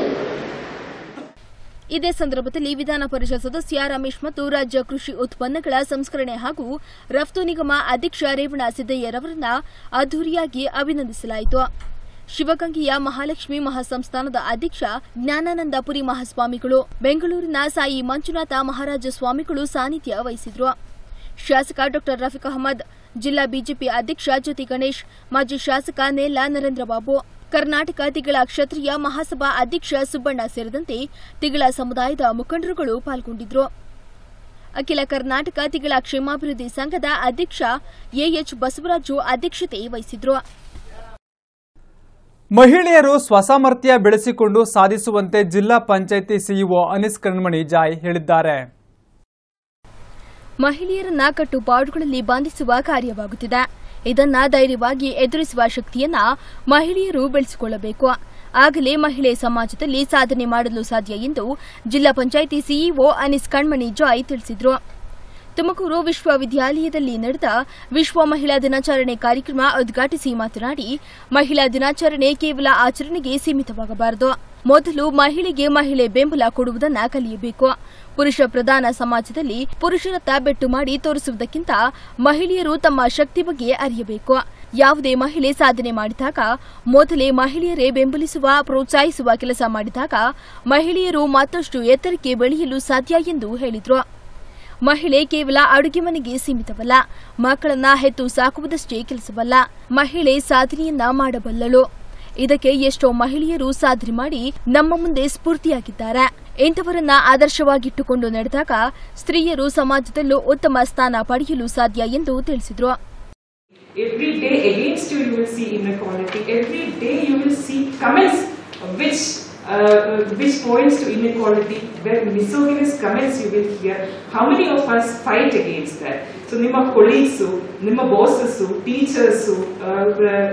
ಇದೇ ಸಂದರ್ಭದಲ್ಲಿ ವಿಧಾನ ಪರಿಷತ್ ಸದಸ್ಯ ರಮೇಶ್ ಮತ್ತು ರಾಜ್ಯ ಕೃಷಿ ಉತ್ಪನ್ನಗಳ ಸಂಸ್ಕರಣೆ ಹಾಗೂ ರಫ್ತು ನಿಗಮ ಅಧ್ಯಕ್ಷ ರೇವಣ ಸಿದ್ದಯ್ಯರವರನ್ನ ಅದ್ದೂರಿಯಾಗಿ ಅಭಿನಂದಿಸಲಾಯಿತು ಶಿವಗಂಗೆಯ ಮಹಾಲಕ್ಷ್ಮಿ ಮಹಾಸಂಸ್ಥಾನದ ಅಧ್ಯಕ್ಷ ಜ್ಞಾನಾನಂದಪುರಿ ಮಹಾಸ್ವಾಮಿಗಳು ಬೆಂಗಳೂರಿನ ಸಾಯಿ ಮಂಜುನಾಥ ಮಹಾರಾಜ ಸ್ವಾಮಿಗಳು ಸಾನ್ನಿಧ್ಯ ವಹಿಸಿದ್ರು ಶಾಸಕ ಡಾ ರಫೀಕ್ ಅಹಮದ್ ಜಿಲ್ಲಾ ಬಿಜೆಪಿ ಅಧ್ಯಕ್ಷ ಜ್ಯೋತಿ ಗಣೇಶ್ ಮಾಜಿ ಶಾಸಕ ನೇಲ ನರೇಂದ್ರ ಬಾಬು ಕರ್ನಾಟಕ ತಿಗಳ ಕ್ಷತ್ರಿಯ ಮಹಾಸಭಾ ಅಧ್ಯಕ್ಷ ಸುಬ್ಬಣ್ಣ ಸೇರಿದಂತೆ ತಿಗಳ ಸಮುದಾಯದ ಮುಖಂಡರುಗಳು ಪಾಲ್ಗೊಂಡಿದ್ರು ಅಖಿಲ ಕರ್ನಾಟಕ ತಿಗಳ ಕ್ಷೇಮಾಭಿವೃದ್ಧಿ ಸಂಘದ ಅಧ್ಯಕ್ಷ ಎಎಚ್ ಬಸವರಾಜು ಅಧ್ಯಕ್ಷತೆ ವಹಿಸಿದ್ರು ಮಹಿಳೆಯರು ಸ್ವಸಾಮರ್ಥ್ಯ ಬೆಳೆಸಿಕೊಂಡು ಸಾಧಿಸುವಂತೆ ಜಿಲ್ಲಾ ಪಂಚಾಯಿತಿ ಸಿಇಒ ಅನಿಸ್ ಕಣ್ಮಣಿ ಜಾಯ್ ಹೇಳಿದ್ದಾರೆ ಮಹಿಳೆಯರನ್ನ ಕಟ್ಟುಪಾಡುಗಳಲ್ಲಿ ಬಂಧಿಸುವ ಕಾರ್ಯವಾಗುತ್ತಿದೆ ಇದನ್ನ ಧೈರ್ಯವಾಗಿ ಎದುರಿಸುವ ಶಕ್ತಿಯನ್ನ ಮಹಿಳೆಯರು ಬೆಳೆಸಿಕೊಳ್ಳಬೇಕು ಆಗಲೇ ಮಹಿಳೆ ಸಮಾಜದಲ್ಲಿ ಸಾಧನೆ ಮಾಡಲು ಸಾಧ್ಯ ಎಂದು ಜಿಲ್ಲಾ ಪಂಚಾಯಿತಿ ಸಿಇಒ ಅನಿಸ್ ಕಣ್ಮಣಿ ಜಾಯ್ ತಿಳಿಸಿದರು ತುಮಕೂರು ವಿಶ್ವವಿದ್ಯಾಲಯದಲ್ಲಿ ನಡೆದ ವಿಶ್ವ ಮಹಿಳಾ ದಿನಾಚರಣೆ ಕಾರ್ಯಕ್ರಮ ಉದ್ಘಾಟಿಸಿ ಮಾತನಾಡಿ ಮಹಿಳಾ ದಿನಾಚರಣೆ ಕೇವಲ ಆಚರಣೆಗೆ ಸೀಮಿತವಾಗಬಾರದು ಮೊದಲು ಮಹಿಳೆಗೆ ಮಹಿಳೆ ಬೆಂಬಲ ಕೊಡುವುದನ್ನ ಕಲಿಯಬೇಕು ಪುರುಷ ಪ್ರಧಾನ ಸಮಾಜದಲ್ಲಿ ಪುರುಷರತ್ತ ಬೆಟ್ಟು ಮಾಡಿ ತೋರಿಸುವುದಕ್ಕಿಂತ ಮಹಿಳೆಯರು ತಮ್ಮ ಶಕ್ತಿ ಬಗ್ಗೆ ಅರಿಯಬೇಕು ಯಾವುದೇ ಮಹಿಳೆ ಸಾಧನೆ ಮಾಡಿದಾಗ ಮೊದಲೇ ಮಹಿಳೆಯರೇ ಬೆಂಬಲಿಸುವ ಪ್ರೋತ್ಸಾಹಿಸುವ ಕೆಲಸ ಮಾಡಿದಾಗ ಮಹಿಳೆಯರು ಮತ್ತಷ್ಟು ಎತ್ತರಕ್ಕೆ ಬೆಳೆಯಲು ಸಾಧ್ಯ ಎಂದು ಹೇಳಿದರು ಮಹಿಳೆ ಕೇವಲ ಅಡುಗೆ ಮನೆಗೆ ಸೀಮಿತವಲ್ಲ ಮಕ್ಕಳನ್ನ ಹೆತ್ತು ಸಾಕುವುದಷ್ಟೇ ಕೆಲಸವಲ್ಲ ಮಹಿಳೆ ಸಾಧನೆಯನ್ನ ಮಾಡಬಲ್ಲಳು ಇದಕ್ಕೆ ಎಷ್ಟೋ ಮಹಿಳೆಯರು ಸಾಧನೆ ಮಾಡಿ ನಮ್ಮ ಮುಂದೆ ಸ್ಫೂರ್ತಿಯಾಗಿದ್ದಾರೆ ಇಂಥವರನ್ನ ಆದರ್ಶವಾಗಿಟ್ಟುಕೊಂಡು ನಡೆದಾಗ ಸ್ತ್ರೀಯರು ಸಮಾಜದಲ್ಲೂ ಉತ್ತಮ ಸ್ಥಾನ ಪಡೆಯಲು ಸಾಧ್ಯ ಎಂದು ತಿಳಿಸಿದರು Every day against you, you will see inequality. Every day you will see comments which uh, which points to inequality, where misogynist comments you will hear. How many of us fight against that? So, ನಿಮ್ಮ colleagues, ನಿಮ್ಮ bosses, teachers,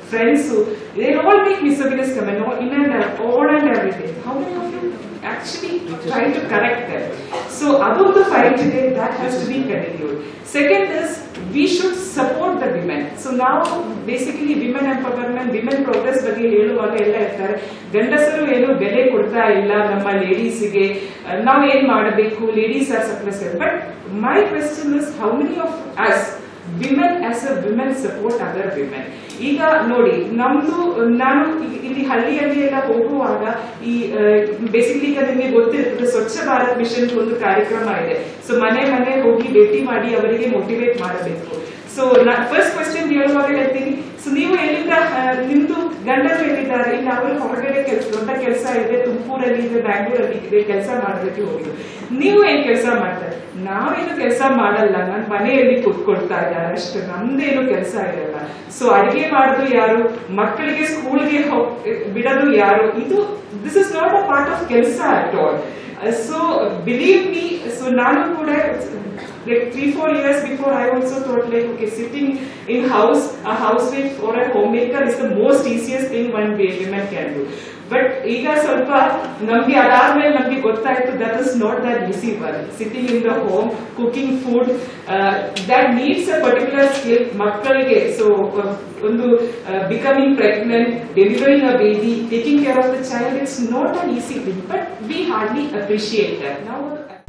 friends who, they all make misogynist comment, all in and out, all and everything. How many of you actually try to correct them? So above the fight today, that has to be continued. Second is, we should support the women. So now, basically, women empowerment, women progress ಬಗ್ಗೆ ಹೇಳುವಾಗ ಎಲ್ಲ ಇರ್ತಾರೆ ಗಂಡಸರು ಏನು ಬೆಲೆ ಕೊಡ್ತಾ ಇಲ್ಲ ನಮ್ಮ ಲೇಡೀಸ್ಗೆ ನಾವು ಏನ್ ಮಾಡಬೇಕು ladies are suppress but my question is how many of us women as a women support other women ಈಗ ನೋಡಿ ನಮ್ದು ನಾನು ಇ- ಇಲ್ಲಿ ಹಳ್ಳಿಯಲ್ಲಿ ಎಲ್ಲ ಹೋಗುವಾಗ ಈ ಬೇಸಿಕಲಿ ಈಗ ನಿಮಗೆ ಗೊತ್ತಿರ್ತದೆ ಸ್ವಚ್ಛ ಭಾರತ್ ಮಿಷನ್ ಒಂದು ಕಾರ್ಯಕ್ರಮ ಇದೆ ಸೊ ಮನೆ ಮನೆ ಹೋಗಿ ಭೇಟಿ ಮಾಡಿ ಅವರಿಗೆ ಮೋಟಿವೇಟ್ ಮಾಡಬೇಕು ಸೊ ಫಸ್ಟ್ ಕ್ವೆಶನ್ ಹೇಳುವಾಗ ಹೇಳ್ತೀನಿ ಸೊ ನೀವು ಎಲ್ಲಿಂದ ಆ, ನಿಮ್ದು ಗಂಡರು ಎಲ್ಲಿದ್ದಾರೆ ಇಲ್ಲ ಅವರು ಹೊರಗಡೆ ಕೆಲಸ ದೊಡ್ಡ ಕೆಲಸ ಇದೆ ತುಮಕೂರಲ್ಲಿ ಇದೆ ಬ್ಯಾಂಗ್ಳೂರಲ್ಲಿ ಇದೆ ಕೆಲಸ ಮಾಡೋದಕ್ಕೆ ಹೋಗಿದ್ರು ನೀವು ಏನ್ ಕೆಲಸ ಮಾಡ್ತಾರೆ ನಾವೇನು ಕೆಲಸ ಮಾಡಲ್ಲ ನನ್ನ ಮನೆಯಲ್ಲಿ ಕೂತ್ಕೊಳ್ತಾ ಇದ್ದಾರೆ ಅಷ್ಟು ನಮ್ದೇನು ಕೆಲಸ ಇರಲ್ಲ ಸೊ ಅಡಿಗೆ ಮಾಡೋದು ಯಾರು ಮಕ್ಕಳಿಗೆ ಸ್ಕೂಲ್ಗೆ ಬಿಡೋದು ಯಾರು ಇದು this is not a part of ಕೆಲಸ at all so believe me so ನಾನು ಕೂಡ like three four years before I also thought like okay sitting in house a housewife or a homemaker is the most easiest thing one way women can do but ಈಗ ಸ್ವಲ್ಪ ನಮ್ಗೆ ಅದಾದ್ಮೇಲೆ ನಮ್ಗೆ ಗೊತ್ತಾಯ್ತು that is not that easy work sitting in the home cooking food that needs a particular skill ಮಕ್ಕಳಿಗೆ so ಒಂದು becoming pregnant delivering a baby taking care of the child it's not an easy thing but we hardly appreciate that ನಾವು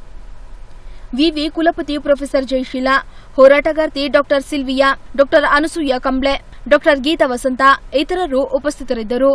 ವಿವಿ ಕುಲಪತಿ professor Jayasheela ಹೋರಾಟಗಾರ್ತಿ doctor Sylvia doctor Anasuya Kamble doctor Geetha Vasantha ಇತರರು ಉಪಸ್ಥಿತರಿದ್ದರು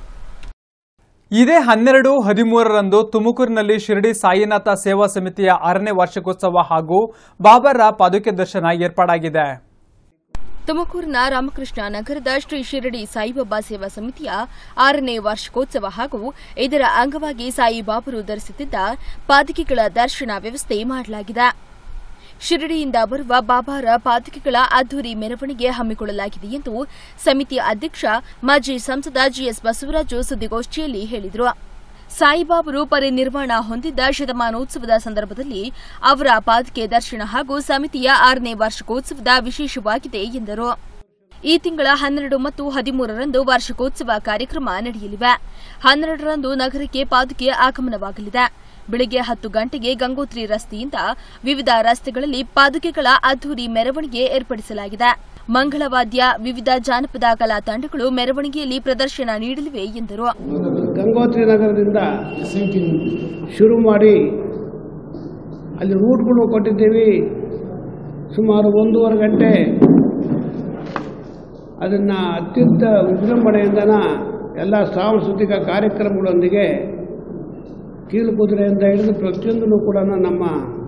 ಇದೇ ಹನ್ನೆರಡು ಹದಿಮೂರರಂದು ತುಮಕೂರಿನಲ್ಲಿ ಶಿರಡಿ ಸಾಯಿನಾಥ ಸೇವಾ ಸಮಿತಿಯ ಆರನೇ ವಾರ್ಷಿಕೋತ್ಸವ ಹಾಗೂ ಬಾಬರ ಪಾದುಕೆ ದರ್ಶನ ಏರ್ಪಾಡಾಗಿದೆ ತುಮಕೂರಿನ ರಾಮಕೃಷ್ಣ ನಗರದ ಶ್ರೀ ಶಿರಡಿ ಸಾಯಿಬಾಬಾ ಸೇವಾ ಸಮಿತಿಯ ಆರನೇ ವಾರ್ಷಿಕೋತ್ಸವ ಹಾಗೂ ಇದರ ಅಂಗವಾಗಿ ಸಾಯಿಬಾಬರು ಧರಿಸುತ್ತಿದ್ದ ಪಾದಕಿಗಳ ದರ್ಶನ ವ್ಯವಸ್ಥೆ ಮಾಡಲಾಗಿದೆ ಶಿರಡಿಯಿಂದ ಬರುವ ಬಾಬಾರ ಪಾದಕಿಗಳ ಅದ್ದೂರಿ ಮೆರವಣಿಗೆ ಹಮ್ಮಿಕೊಳ್ಳಲಾಗಿದೆ ಎಂದು ಸಮಿತಿ ಅಧ್ಯಕ್ಷ ಮಾಜಿ ಸಂಸದ ಜಿಎಸ್ ಬಸವರಾಜು ಸುದ್ದಿಗೋಷ್ಠಿಯಲ್ಲಿ ಹೇಳಿದರು ಸಾಯಿಬಾಬರು ಪರಿನಿರ್ವಾಣ ಹೊಂದಿದ್ದ ಶತಮಾನೋತ್ಸವದ ಸಂದರ್ಭದಲ್ಲಿ ಅವರ ಪಾದಕೆ ದರ್ಶನ ಹಾಗೂ ಸಮಿತಿಯ ಆರನೇ ವಾರ್ಷಿಕೋತ್ಸವದ ವಿಶೇಷವಾಗಿದೆ ಎಂದರು ಈ ತಿಂಗಳ ಹನ್ನೆರಡು ಮತ್ತು ಹದಿಮೂರರಂದು ವಾರ್ಷಿಕೋತ್ಸವ ಕಾರ್ಯಕ್ರಮ ನಡೆಯಲಿವೆ ಹನ್ನೆರಡರಂದು ನಗರಕ್ಕೆ ಪಾದುಕೆ ಆಗಮನವಾಗಲಿದೆ ಬೆಳಗ್ಗೆ ಹತ್ತು ಗಂಟೆಗೆ ಗಂಗೋತ್ರಿ ರಸ್ತೆಯಿಂದ ವಿವಿಧ ರಸ್ತೆಗಳಲ್ಲಿ ಪಾದುಕೆಗಳ ಅದ್ದೂರಿ ಮೆರವಣಿಗೆ ಏರ್ಪಡಿಸಲಾಗಿದೆ ಮಂಗಳವಾದ್ಯ ವಿವಿಧ ಜಾನಪದ ಕಲಾ ತಂಡಗಳು ಮೆರವಣಿಗೆಯಲ್ಲಿ ಪ್ರದರ್ಶನ ನೀಡಲಿವೆ ಎಂದರು ಗಂಗೋತ್ರಿ ನಗರದಿಂದ ಶುರು ಮಾಡಿ ಅಲ್ಲಿ ರೂಟ್ಗಳು ಕೊಟ್ಟಿದ್ದೀವಿ ಸುಮಾರು ಒಂದೂವರೆ ಗಂಟೆ ಅದನ್ನು ಅತ್ಯಂತ ವಿಜೃಂಭಣೆಯಿಂದನ ಎಲ್ಲ ಸಾಂಸ್ಕೃತಿಕ ಕಾರ್ಯಕ್ರಮಗಳೊಂದಿಗೆ ಕೀಲು ಕುದುರೆಯಿಂದ ಹಿಡಿದು ಪ್ರತಿಯೊಂದನ್ನು ಕೂಡ ನಮ್ಮ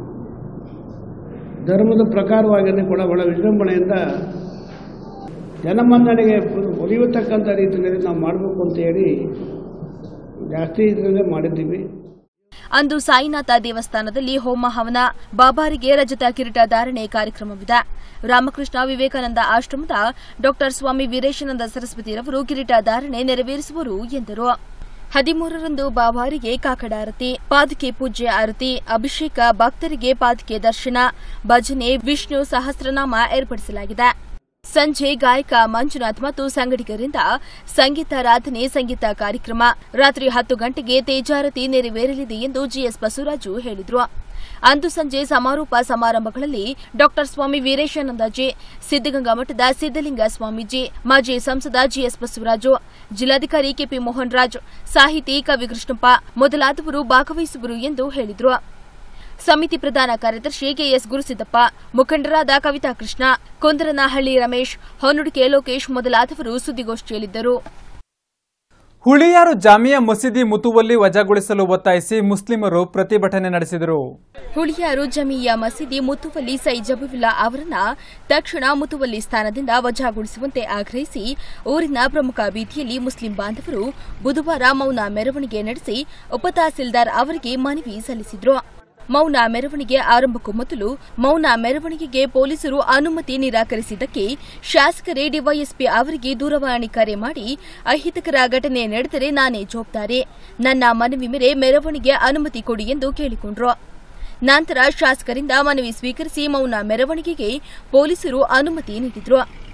ಧರ್ಮದ ಪ್ರಕಾರವಾಗಿ ಕೂಡ ಬಹಳ ವಿಜೃಂಭಣೆಯಿಂದ ಜನಮನ್ನಣೆಗೆ ಒಲಿಯತಕ್ಕಂಥ ರೀತಿಯಲ್ಲಿ ನಾವು ಮಾಡಬೇಕು ಅಂತ ಹೇಳಿ ಜಾಸ್ತಿ ಇದರಲ್ಲೇ ಮಾಡಿದ್ದೀವಿ ಅಂದು ಸಾಯಿನಾಥ ದೇವಸ್ಥಾನದಲ್ಲಿ ಹೋಮ ಹವನ ಬಾಬಾರಿಗೆ ರಜತ ಕಿರೀಟ ಧಾರಣೆ ಕಾರ್ಯಕ್ರಮವಿದೆ ರಾಮಕೃಷ್ಣ ವಿವೇಕಾನಂದ ಆಶ್ರಮದ ಡಾಕ್ಟರ್ ಸ್ವಾಮಿ ವೀರೇಶಾನಂದ ಸರಸ್ವತಿರವರು ಕಿರೀಟ ಧಾರಣೆ ನೆರವೇರಿಸುವರು ಎಂದರು ಹದಿಮೂರರಂದು ಬಾಬಾರಿಗೆ ಕಾಕಡ ಆರತಿ ಪಾದುಕೆ ಪೂಜೆ ಆರತಿ ಅಭಿಷೇಕ ಭಕ್ತರಿಗೆ ಪಾದುಕೆ ದರ್ಶನ ಭಜನೆ ವಿಷ್ಣು ಸಹಸ್ರನಾಮ ಏರ್ಪಡಿಸಲಾಗಿದೆ ಸಂಜೆ ಗಾಯಕ ಮಂಜುನಾಥ್ ಮತ್ತು ಸಂಗಡಿಗರಿಂದ ಸಂಗೀತಾರಾಧನೆ ಸಂಗೀತ ಕಾರ್ಯಕ್ರಮ ರಾತ್ರಿ ಹತ್ತು ಗಂಟೆಗೆ ತೇಜಾರತಿ ನೆರವೇರಲಿದೆ ಎಂದು ಜಿಎಸ್ ಬಸವರಾಜು ಹೇಳಿದರು ಅಂದು ಸಂಜೆ ಸಮಾರೋಪ ಸಮಾರಂಭಗಳಲ್ಲಿ ಡಾಕ್ಟರ್ ಸ್ವಾಮಿ ವೀರೇಶಾನಂದಜಿ ಸಿದ್ದಗಂಗಾ ಮಠದ ಸಿದ್ದಲಿಂಗ ಸ್ವಾಮೀಜಿ ಮಾಜಿ ಸಂಸದ ಜಿಎಸ್ ಬಸವರಾಜು ಜಿಲ್ಲಾಧಿಕಾರಿ ಕೆಪಿ ಮೋಹನ್ ರಾಜ್ ಸಾಹಿತಿ ಕವಿ ಕೃಷ್ಣಪ್ಪ ಮೊದಲಾದವರು ಭಾಗವಹಿಸುವರು ಎಂದು ಹೇಳಿದರು ಸಮಿತಿ ಪ್ರಧಾನ ಕಾರ್ಯದರ್ಶಿ ಕೆಎಸ್ ಗುರುಸಿದ್ದಪ್ಪ ಮುಖಂಡರಾದ ಕವಿತಾ ಕೃಷ್ಣ ಕುಂದರನಹಳ್ಳಿ ರಮೇಶ್ ಹೊನ್ನುಡಿಕೆ ಲೋಕೇಶ್ ಮೊದಲಾದವರು ಸುದ್ದಿಗೋಷ್ಠಿಯಲ್ಲಿದ್ದರು ಹುಳಿಯಾರು ಜಾಮಿಯಾ ಮಸೀದಿ ಮುತುವಲ್ಲಿ ವಜಾಗೊಳಿಸಲು ಒತ್ತಾಯಿಸಿ ಮುಸ್ಲಿಮರು ಪ್ರತಿಭಟನೆ ನಡೆಸಿದರು ಹುಳಿಯಾರು ಜಮೀಯ ಮಸೀದಿ ಮುತುವಲ್ಲಿ ಸೈ ಜಬುವಿಲ್ಲಾ ಅವರನ್ನ ತಕ್ಷಣ ಮುತುವಲ್ಲಿ ಸ್ಥಾನದಿಂದ ವಜಾಗೊಳಿಸುವಂತೆ ಆಗ್ರಹಿಸಿ ಊರಿನ ಪ್ರಮುಖ ಬೀದಿಯಲ್ಲಿ ಮುಸ್ಲಿಂ ಬಾಂಧವರು ಬುಧವಾರ ಮೌನ ಮೆರವಣಿಗೆ ನಡೆಸಿ ಉಪತಹಸೀಲ್ದಾರ್ ಅವರಿಗೆ ಮನವಿ ಸಲ್ಲಿಸಿದ್ರು ಮೌನ ಮೆರವಣಿಗೆ ಆರಂಭಕ್ಕೂ ಮೊದಲು ಮೌನ ಮೆರವಣಿಗೆಗೆ ಪೊಲೀಸರು ಅನುಮತಿ ನಿರಾಕರಿಸಿದ್ದಕ್ಕೆ ಶಾಸಕರೇ ಡಿವೈಎಸ್ಪಿ ಅವರಿಗೆ ದೂರವಾಣಿ ಕರೆ ಮಾಡಿ ಅಹಿತಕರ ಘಟನೆ ನಡೆದರೆ ನಾನೇ ಜವಾಬ್ದಾರಿ ನನ್ನ ಮನವಿ ಮೇರೆ ಮೆರವಣಿಗೆ ಅನುಮತಿ ಕೊಡಿ ಎಂದು ಕೇಳಿಕೊಂಡ್ರು ನಂತರ ಶಾಸಕರಿಂದ ಮನವಿ ಸ್ವೀಕರಿಸಿ ಮೌನ ಮೆರವಣಿಗೆಗೆ ಪೊಲೀಸರು ಅನುಮತಿ ನೀಡಿದ್ರು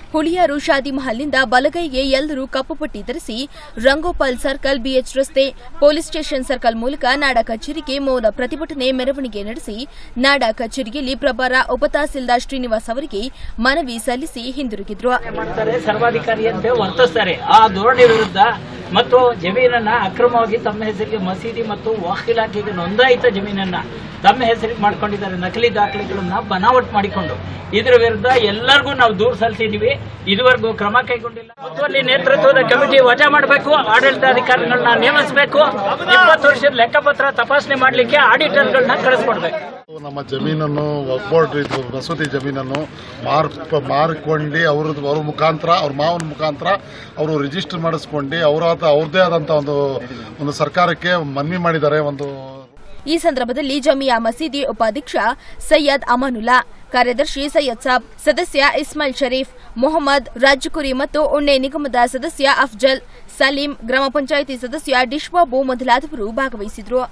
ಹುಳಿಯಾರು ಶಾದಿ ಮಹಲ್ನಿಂದ ಬಲಗೈಗೆ ಎಲ್ಲರೂ ಕಪ್ಪು ಪಟ್ಟಿ ಧರಿಸಿ ರಂಗೋಪಾಲ್ ಸರ್ಕಲ್ ಬಿಎಚ್ ರಸ್ತೆ ಪೊಲೀಸ್ ಸ್ಟೇಷನ್ ಸರ್ಕಲ್ ಮೂಲಕ ನಾಡ ಕಚೇರಿಗೆ ಮೌನ ಪ್ರತಿಭಟನೆ ಮೆರವಣಿಗೆ ನಡೆಸಿ ನಾಡ ಕಚೇರಿಯಲ್ಲಿ ಪ್ರಭಾರ ಉಪತಹಸೀಲ್ದಾರ್ ಶ್ರೀನಿವಾಸ್ ಅವರಿಗೆ ಮನವಿ ಸಲ್ಲಿಸಿ ಹಿಂದಿರುಗಿದ್ರು ಮಾಡ್ತಾರೆ ಸರ್ವಾಧಿಕಾರಿಯಂತೆ ವರ್ತಿಸ್ತಾರೆ ಆ ಧೋರಣೆ ವಿರುದ್ಧ ಮತ್ತು ಜಮೀನನ್ನ ಅಕ್ರಮವಾಗಿ ತಮ್ಮ ಹೆಸರಿಗೆ ಮಸೀದಿ ಮತ್ತು ವಕ್ಫ್ ಇಲಾಖೆಗೆ ನೋಂದಾಯಿತ ಜಮೀನನ್ನ ತಮ್ಮ ಹೆಸರಿಗೆ ಮಾಡ್ಕೊಂಡಿದ್ದಾರೆ ನಕಲಿ ದಾಖಲೆಗಳನ್ನ ಬನಾವಟ್ ಮಾಡಿಕೊಂಡು ಇದರ ವಿರುದ್ಧ ಎಲ್ಲರಿಗೂ ನಾವು ದೂರು ಸಲ್ಲಿಸಿದೀವಿ ಇದುವರೆಗೂ ಕ್ರಮ ಕೈಗೊಂಡಿಲ್ಲ ಮುತುವಲ್ಲಿ ನೇತೃತ್ವದ ಕಮಿಟಿ ವಜಾ ಮಾಡಬೇಕು ಆಡಳಿತಾಧಿಕಾರಿಗಳನ್ನ ನೇಮಿಸಬೇಕು ಇಪ್ಪತ್ತು ವರ್ಷದ ಲೆಕ್ಕಪತ್ರ ತಪಾಸಣೆ ಮಾಡಲಿಕ್ಕೆ ಆಡಿಟರ್ಗಳನ್ನ ಕಳಿಸ್ಕೊಡ್ಬೇಕು ನಮ್ಮ ಜಮೀನನ್ನು ಬೋರ್ಡ್ ಇದು ಮಸೂದಿ ಜಮೀನನ್ನು ಮಾರ್ ಮಾರ್ಕೊಂಡು ಅವ್ರದ್ದು ಅವ್ರ ಮುಖಾಂತರ ಅವ್ರ ಮಾವನ ಮುಖಾಂತರ ಅವರು ರಿಜಿಸ್ಟರ್ ಮಾಡಿಸ್ಕೊಂಡು ಅವರ ಅವ್ರದ್ದೇ ಆದಂಥ ಒಂದು ಒಂದು ಸರ್ಕಾರಕ್ಕೆ ಮನವಿ ಮಾಡಿದ್ದಾರೆ ಒಂದು ಈ ಸಂದರ್ಭದಲ್ಲಿ ಜಮಿಯಾ ಮಸೀದಿ ಉಪಾಧ್ಯಕ್ಷ ಸೈಯದ್ ಅಮಾನುಲ್ಲಾ ಕಾರ್ಯದರ್ಶಿ ಸೈಯದ್ ಸಾಬ್ ಸದಸ್ಯ ಇಸ್ಮಾಯಿಲ್ ಶರೀಫ್ ಮೊಹಮ್ಮದ್ ರಾಜಕುರಿ ಮತ್ತು ಉಣ್ಣೆ ನಿಗಮದ ಸದಸ್ಯ ಅಫ್ಜಲ್ ಸಲೀಂ ಗ್ರಾಮ ಪಂಚಾಯಿತಿ ಸದಸ್ಯ ಡಿಶ್ಬಾಬು ಮೊದಲಾದವರು ಭಾಗವಹಿಸಿದ್ರು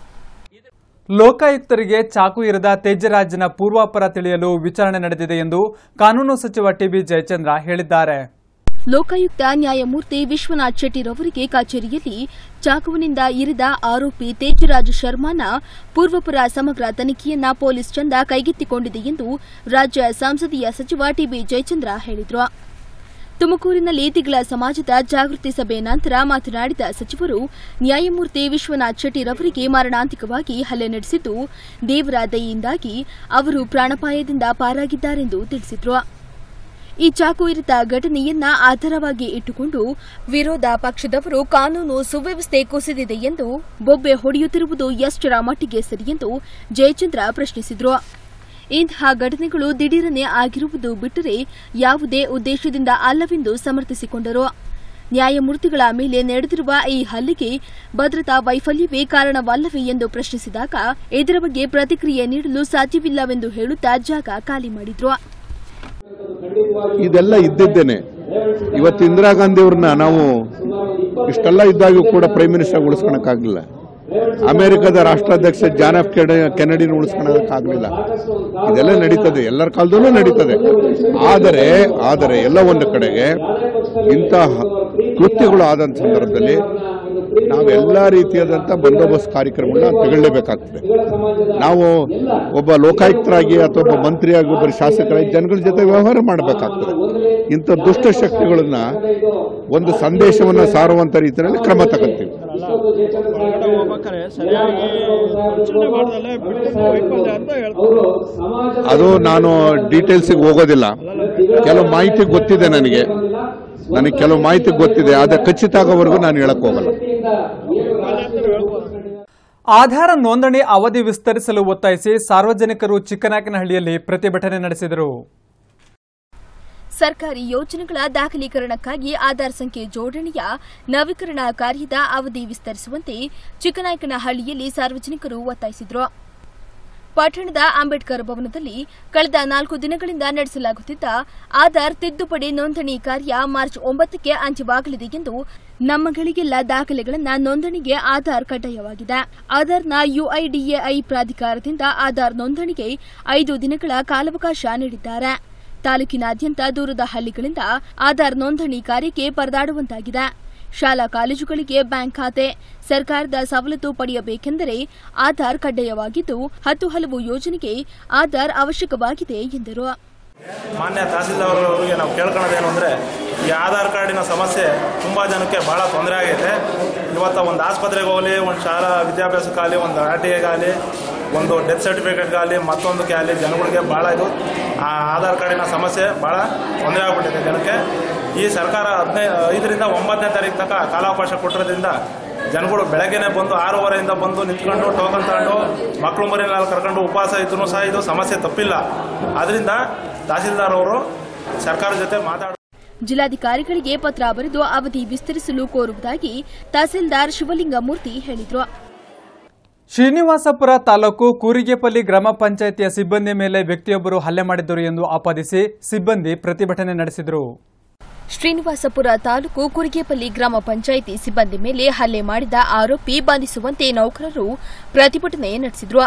ಲೋಕಾಯುಕ್ತರಿಗೆ ಚಾಕು ಇರದ ತೇಜರಾಜ್ನ ಪೂರ್ವಾಪರ ತಿಳಿಯಲು ವಿಚಾರಣೆ ನಡೆದಿದೆ ಎಂದು ಕಾನೂನು ಸಚಿವ ಟಿಬಿ ಜಯಚಂದ್ರ ಹೇಳಿದ್ದಾರೆ ಲೋಕಾಯುಕ್ತ ನ್ಯಾಯಮೂರ್ತಿ ವಿಶ್ವನಾಥ್ ಶೆಟ್ಟಿರವರಿಗೆ ಕಚೇರಿಯಲ್ಲಿ ಚಾಕುವಿನಿಂದ ಇರಿದ ಆರೋಪಿ ತೇಜರಾಜ್ ಶರ್ಮಾನ ಪೂರ್ವಪರ ಸಮಗ್ರ ತನಿಖೆಯನ್ನ ಪೊಲೀಸ್ ಚಂದ ಕೈಗೆತ್ತಿಕೊಂಡಿದೆ ಎಂದು ರಾಜ್ಯ ಸಂಸದೀಯ ಸಚಿವ ಟಿಬಿ ಜಯಚಂದ್ರ ಹೇಳಿದರು ತುಮಕೂರಿನಲ್ಲಿ ತಿಗಳ ಸಮಾಜದ ಜಾಗೃತಿ ಸಭೆ ನಂತರ ಮಾತನಾಡಿದ ಸಚಿವರು ನ್ಯಾಯಮೂರ್ತಿ ವಿಶ್ವನಾಥ್ ಶೆಟ್ಟಿರವರಿಗೆ ಮಾರಣಾಂತಿಕವಾಗಿ ಹಲ್ಲೆ ನಡೆಸಿದ್ದು ದೇವರ ದಯೆಯಿಂದಾಗಿ ಅವರು ಪ್ರಾಣಾಪಾಯದಿಂದ ಪಾರಾಗಿದ್ದಾರೆಂದು ತಿಳಿಸಿದರು ಈ ಚಾಕು ಇರಿತ ಘಟನೆಯನ್ನ ಆಧಾರವಾಗಿ ಇಟ್ಟುಕೊಂಡು ವಿರೋಧ ಪಕ್ಷದವರು ಕಾನೂನು ಸುವ್ಯವಸ್ಥೆ ಕುಸಿದಿದೆ ಎಂದು ಬೊಬ್ಬೆ ಹೊಡೆಯುತ್ತಿರುವುದು ಎಷ್ಟರ ಮಟ್ಟಿಗೆ ಸರಿಯೆಂದು ಜಯಚಂದ್ರ ಪ್ರಶ್ನಿಸಿದರು ಇಂತಹ ಘಟನೆಗಳು ದಿಢೀರನೆ ಆಗಿರುವುದು ಬಿಟ್ಟರೆ ಯಾವುದೇ ಉದ್ದೇಶದಿಂದ ಅಲ್ಲವೆಂದು ಸಮರ್ಥಿಸಿಕೊಂಡರು ನ್ಯಾಯಮೂರ್ತಿಗಳ ಮೇಲೆ ನಡೆದಿರುವ ಈ ಹಲ್ಲೆಗೆ ಭದ್ರತಾ ವೈಫಲ್ಯವೇ ಕಾರಣವಲ್ಲವೇ ಎಂದು ಪ್ರಶ್ನಿಸಿದಾಗ ಇದರ ಬಗ್ಗೆ ಪ್ರತಿಕ್ರಿಯೆ ನೀಡಲು ಸಾಧ್ಯವಿಲ್ಲವೆಂದು ಹೇಳುತ್ತಾ ಜಾಗ ಖಾಲಿ ಮಾಡಿದ್ರು ಇದೆಲ್ಲ ಇದ್ದಿದ್ದೇನೆ ಇವತ್ತು ಇಂದಿರಾ ಗಾಂಧಿ ಅವ್ರನ್ನ ನಾವು ಇಷ್ಟೆಲ್ಲ ಇದ್ದಾಗೂ ಕೂಡ ಪ್ರೈಮ್ ಮಿನಿಸ್ಟರ್ ಉಳಿಸ್ಕೊಳಕ್ಕಾಗಲಿಲ್ಲ ಅಮೆರಿಕದ ರಾಷ್ಟ್ರಾಧ್ಯಕ್ಷ ಜಾನ್ ಎಫ್ ಕೆನಡಿನ ಉಳಿಸ್ಕೊಳಕ್ಕಾಗಲಿಲ್ಲ ಇದೆಲ್ಲ ನಡೀತದೆ ಎಲ್ಲರ ಕಾಲದಲ್ಲೂ ನಡೀತದೆ ಆದರೆ ಆದರೆ ಎಲ್ಲ ಒಂದು ಕಡೆಗೆ ಇಂತಹ ಕೃತ್ಯಗಳು ಆದಂತ ಸಂದರ್ಭದಲ್ಲಿ ನಾವೆಲ್ಲ ರೀತಿಯಾದಂಥ ಬಂದೋಬಸ್ತ್ ಕಾರ್ಯಕ್ರಮಗಳನ್ನ ತಗೊಳ್ಳೇಬೇಕಾಗ್ತದೆ ನಾವು ಒಬ್ಬ ಲೋಕಾಯುಕ್ತರಾಗಿ ಅಥವಾ ಒಬ್ಬ ಮಂತ್ರಿಯಾಗಿ ಒಬ್ಬ ಶಾಸಕರಾಗಿ ಜನಗಳ ಜೊತೆ ವ್ಯವಹಾರ ಮಾಡಬೇಕಾಗ್ತದೆ ಇಂಥ ದುಷ್ಟ ಶಕ್ತಿಗಳನ್ನ ಒಂದು ಸಂದೇಶವನ್ನ ಸಾರುವಂತ ರೀತಿಯಲ್ಲಿ ಕ್ರಮ ತಗೊಳ್ತೀವಿ ಅದು ನಾನು ಡೀಟೇಲ್ಸಿಗೆ ಹೋಗೋದಿಲ್ಲ ಕೆಲವು ಮಾಹಿತಿ ಗೊತ್ತಿದೆ ನನಗೆ ನನಗೆ ಕೆಲವು ಮಾಹಿತಿ ಗೊತ್ತಿದೆ ಆದರೆ ಖಚಿತ ಆಗೋವರೆಗೂ ನಾನು ಹೇಳಕ್ ಹೋಗಲ್ಲ ಆಧಾರ ನೋಂದಣಿ ಅವಧಿ ವಿಸ್ತರಿಸಲು ಒತ್ತಾಯಿಸಿ ಸಾರ್ವಜನಿಕರು ಚಿಕ್ಕನಾಯಕನಹಳ್ಳಿಯಲ್ಲಿ ಪ್ರತಿಭಟನೆ ನಡೆಸಿದರು ಸರ್ಕಾರಿ ಯೋಜನೆಗಳ ದಾಖಲೀಕರಣಕ್ಕಾಗಿ ಆಧಾರ್ ಸಂಖ್ಯೆ ಜೋಡಣೆಯ ನವೀಕರಣ ಕಾರ್ಯದ ಅವಧಿ ವಿಸ್ತರಿಸುವಂತೆ ಚಿಕ್ಕನಾಯಕನಹಳ್ಳಿಯಲ್ಲಿ ಸಾರ್ವಜನಿಕರು ಒತ್ತಾಯಿಸಿದರು ಪಟ್ಟಣದ ಅಂಬೇಡ್ಕರ್ ಭವನದಲ್ಲಿ ಕಳೆದ ನಾಲ್ಕು ದಿನಗಳಿಂದ ನಡೆಸಲಾಗುತ್ತಿದ್ದ ಆಧಾರ್ ತಿದ್ದುಪಡಿ ನೋಂದಣಿ ಕಾರ್ಯ ಮಾರ್ಚ್ ಒಂಬತ್ತಕ್ಕೆ ಅಂತ್ಯವಾಗಲಿದೆ ಎಂದು ನಮ್ಮಗಳಿಗೆಲ್ಲ ದಾಖಲೆಗಳನ್ನ ನೋಂದಣಿಗೆ ಆಧಾರ್ ಕಡ್ಡಾಯವಾಗಿದೆ ಆಧಾರ್ನ ಯುಐಡಿಎಐ ಪ್ರಾಧಿಕಾರದಿಂದ ಆಧಾರ್ ನೋಂದಣಿಗೆ ಐದು ದಿನಗಳ ಕಾಲಾವಕಾಶ ನೀಡಿದ್ದಾರೆ ತಾಲೂಕಿನಾದ್ಯಂತ ದೂರದ ಹಳ್ಳಿಗಳಿಂದ ಆಧಾರ್ ನೋಂದಣಿ ಕಾರ್ಯಕ್ಕೆ ಪರದಾಡುವಂತಾಗಿದೆ ಶಾಲಾ ಕಾಲೇಜುಗಳಿಗೆ ಬ್ಯಾಂಕ್ ಖಾತೆ ಸರ್ಕಾರದ ಸವಲತ್ತು ಪಡೆಯಬೇಕೆಂದರೆ ಆಧಾರ್ ಕಡ್ಡಾಯವಾಗಿದ್ದು ಹತ್ತು ಹಲವು ಯೋಜನೆಗೆ ಆಧಾರ್ ಅವಶ್ಯಕವಾಗಿದೆ ಎಂದರು ಮಾನ್ಯ ತಹಸೀಲ್ದಾರ್ ಅವರಿಗೆ ನಾವು ಕೇಳ್ಕೊಳ್ಳೋದೇನು ಅಂದರೆ ಈ ಆಧಾರ್ ಕಾರ್ಡಿನ ಸಮಸ್ಯೆ ತುಂಬ ಜನಕ್ಕೆ ಭಾಳ ತೊಂದರೆ ಆಗೈತೆ ಇವತ್ತು ಒಂದು ಆಸ್ಪತ್ರೆಗೆ ಹೋಗಲಿ ಒಂದು ಶಾಲಾ ವಿದ್ಯಾಭ್ಯಾಸಕ್ಕಾಗಲಿ ಒಂದು ಆರ್ ಟಿ ಐಗಾಗಲಿ ಒಂದು ಡೆತ್ ಸರ್ಟಿಫಿಕೇಟ್ಗಾಗಲಿ ಮತ್ತೊಂದಕ್ಕೆ ಆಗಲಿ ಜನಗಳಿಗೆ ಭಾಳ ಇದು ಆ ಆಧಾರ್ ಕಾರ್ಡಿನ ಸಮಸ್ಯೆ ಭಾಳ ತೊಂದರೆ ಆಗ್ಬಿಟ್ಟಿದೆ ಜನಕ್ಕೆ ಈ ಸರ್ಕಾರ ಹದಿನೈದು ಐದರಿಂದ ಒಂಬತ್ತನೇ ತಾರೀಕು ತನಕ ಕಾಲಾವಕಾಶ ಕೊಟ್ಟಿರೋದ್ರಿಂದ ಜನಗಳು ಬೆಳಗ್ಗೆನೆ ಬಂದು ಆರೂವರೆಯಿಂದ ಬಂದು ನಿಂತ್ಕೊಂಡು ಟೋಕನ್ ತಗೊಂಡು ಮಕ್ಕಳು ಮರಿನೆಲ್ಲ ಕರ್ಕೊಂಡು ಉಪವಾಸ ಇದ್ರೂ ಸಹ ಇದು ಸಮಸ್ಯೆ ತಪ್ಪಿಲ್ಲ ಅದರಿಂದ ತಹಸೀಲ್ದಾರ್ ಅವರು ಸರ್ಕಾರದ ಜೊತೆ ಮಾತಾಡ ಜಿಲ್ಲಾಧಿಕಾರಿಗಳಿಗೆ ಪತ್ರ ಬರೆದು ಅವಧಿ ವಿಸ್ತರಿಸಲು ಕೋರುವುದಾಗಿ ತಹಸೀಲ್ದಾರ್ ಶಿವಲಿಂಗಮೂರ್ತಿ ಹೇಳಿದರು ಶ್ರೀನಿವಾಸಪುರ ತಾಲೂಕು ಕೂರಿಗೆಪಲ್ಲಿ ಗ್ರಾಮ ಪಂಚಾಯಿತಿಯ ಸಿಬ್ಬಂದಿ ಮೇಲೆ ವ್ಯಕ್ತಿಯೊಬ್ಬರು ಹಲ್ಲೆ ಮಾಡಿದ್ದರು ಎಂದು ಆಪಾದಿಸಿ ಸಿಬ್ಬಂದಿ ಪ್ರತಿಭಟನೆ ನಡೆಸಿದರು ಶ್ರೀನಿವಾಸಪುರ ತಾಲೂಕು ಕುರಿಗೇಪಲ್ಲಿ ಗ್ರಾಮ ಪಂಚಾಯಿತಿ ಸಿಬ್ಬಂದಿ ಮೇಲೆ ಹಲ್ಲೆ ಮಾಡಿದ ಆರೋಪಿ ಬಂಧಿಸುವಂತೆ ನೌಕರರು ಪ್ರತಿಭಟನೆ ನಡೆಸಿದ್ರು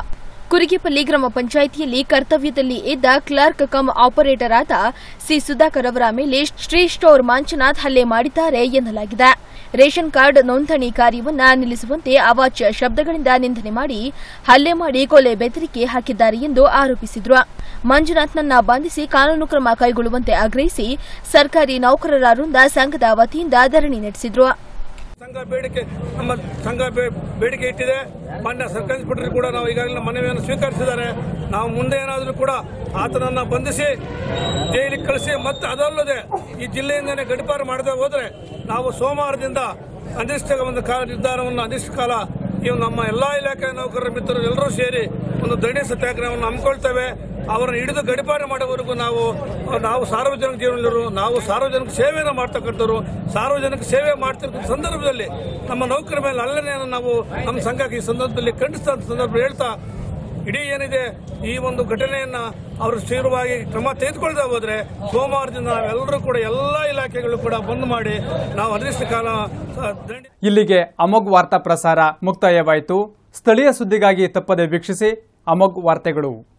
ಕುರಿಗೆಪಲ್ಲಿ ಗ್ರಾಮ ಪಂಚಾಯಿತಿಯಲ್ಲಿ ಕರ್ತವ್ಯದಲ್ಲಿ ಇದ್ದ ಕ್ಲರ್ಕ್ ಕಮ್ ಆಪರೇಟರ್ ಆದ ಸಿ ಸುಧಾಕರ್ ಅವರ ಮೇಲೆ ಶ್ರೀ ಸ್ಟೋರ್ ಮಂಜುನಾಥ್ ಹಲ್ಲೆ ಮಾಡಿದ್ದಾರೆ ಎನ್ನಲಾಗಿದೆ ರೇಷನ್ ಕಾರ್ಡ್ ನೋಂದಣಿ ಕಾರ್ಯವನ್ನ ನಿಲ್ಲಿಸುವಂತೆ ಅವಾಚ್ಯ ಶಬ್ದಗಳಿಂದ ನಿಂದನೆ ಮಾಡಿ ಹಲ್ಲೆ ಮಾಡಿ ಕೊಲೆ ಬೆದರಿಕೆ ಹಾಕಿದ್ದಾರೆ ಎಂದು ಆರೋಪಿಸಿದ್ರು ಮಂಜುನಾಥ್ನನ್ನ ಬಂಧಿಸಿ ಕಾನೂನು ಕ್ರಮ ಕೈಗೊಳ್ಳುವಂತೆ ಆಗ್ರಹಿಸಿ ಸರ್ಕಾರಿ ನೌಕರರ ವೃಂದ ಸಂಘದ ವತಿಯಿಂದ ಧರಣಿ ನಡೆಸಿದ್ರು ಸಂಘ ಬೇಡಿಕೆ ನಮ್ಮ ಸಂಘ ಬೇ- ಬೇಡಿಕೆ ಇಟ್ಟಿದೆ ಮಾನ್ಯ ಸರ್ಕಾರಿ ಇನ್ಸ್ಪೆಕ್ಟರ್ ಕೂಡ ನಾವು ಈಗಾಗಲೇ ಮನವಿಯನ್ನು ಸ್ವೀಕರಿಸಿದ್ದಾರೆ ನಾವು ಮುಂದೆ ಏನಾದರೂ ಕೂಡ ಆತನನ್ನ ಬಂಧಿಸಿ ಜೈಲಿಗೆ ಕಳಿಸಿ ಮತ್ತೆ ಅದಲ್ಲದೆ ಈ ಜಿಲ್ಲೆಯಿಂದನೇ ಗಡಿಪಾರು ಮಾಡದೆ ಹೋದ್ರೆ ನಾವು ಸೋಮವಾರದಿಂದ ಅನಿಷ್ಟ ಒಂದು ಕಾಲ ನಿರ್ಧಾರವನ್ನು ಅನಿಷ್ಟ ಕಾಲ ಇವು ನಮ್ಮ ಎಲ್ಲಾ ಇಲಾಖೆ ನೌಕರರ ಮಿತ್ರರು ಎಲ್ಲರೂ ಸೇರಿ ಒಂದು ಧರಣಿ ಸತ್ಯಾಗ್ರಹವನ್ನು ಹಮ್ಮಿಕೊಳ್ತೇವೆ ಅವರನ್ನು ಹಿಡಿದು ಗಡಿಪಾರು ಮಾಡೋವರೆಗೂ ನಾವು ನಾವು ಸಾರ್ವಜನಿಕ ಜೀವನದವರು ನಾವು ಸಾರ್ವಜನಿಕ ಸೇವೆಯನ್ನು ಮಾಡ್ತಕ್ಕಂಥವ್ರು ಸಾರ್ವಜನಿಕ ಸೇವೆ ಮಾಡ್ತಿರ್ತಕ್ಕಂಥ ಸಂದರ್ಭದಲ್ಲಿ ನಮ್ಮ ನೌಕರ ಮೇಲೆ ಹಲ್ಲೆಯನ್ನು ನಾವು ನಮ್ಮ ಸಂಘಕ್ಕೆ ಈ ಸಂದರ್ಭದಲ್ಲಿ ಖಂಡಿಸ್ತಾ ಸಂದರ್ಭ ಹೇಳ್ತಾ ಇಡೀ ಏನಿದೆ ಈ ಒಂದು ಘಟನೆಯನ್ನ ಅವರು ತೀವ್ರವಾಗಿ ಕ್ರಮ ತೆಗೆದುಕೊಳ್ಳದೆ ಹೋದ್ರೆ ಸೋಮವಾರದಿಂದ ನಾವೆಲ್ಲರೂ ಕೂಡ ಎಲ್ಲಾ ಇಲಾಖೆಗಳು ಕೂಡ ಬಂದ್ ಮಾಡಿ ನಾವು ಅನಿಷ್ಟ ಕಾಲ ಆ, ದಂಡಿ ಇಲ್ಲಿಗೆ ಅಮೋಘ್ ವಾರ್ತಾ ಪ್ರಸಾರ ಮುಕ್ತಾಯವಾಯಿತು ಸ್ಥಳೀಯ ಸುದ್ದಿಗಾಗಿ ತಪ್ಪದೆ ವೀಕ್ಷಿಸಿ ಅಮೋಘ್ ವಾರ್ತೆಗಳು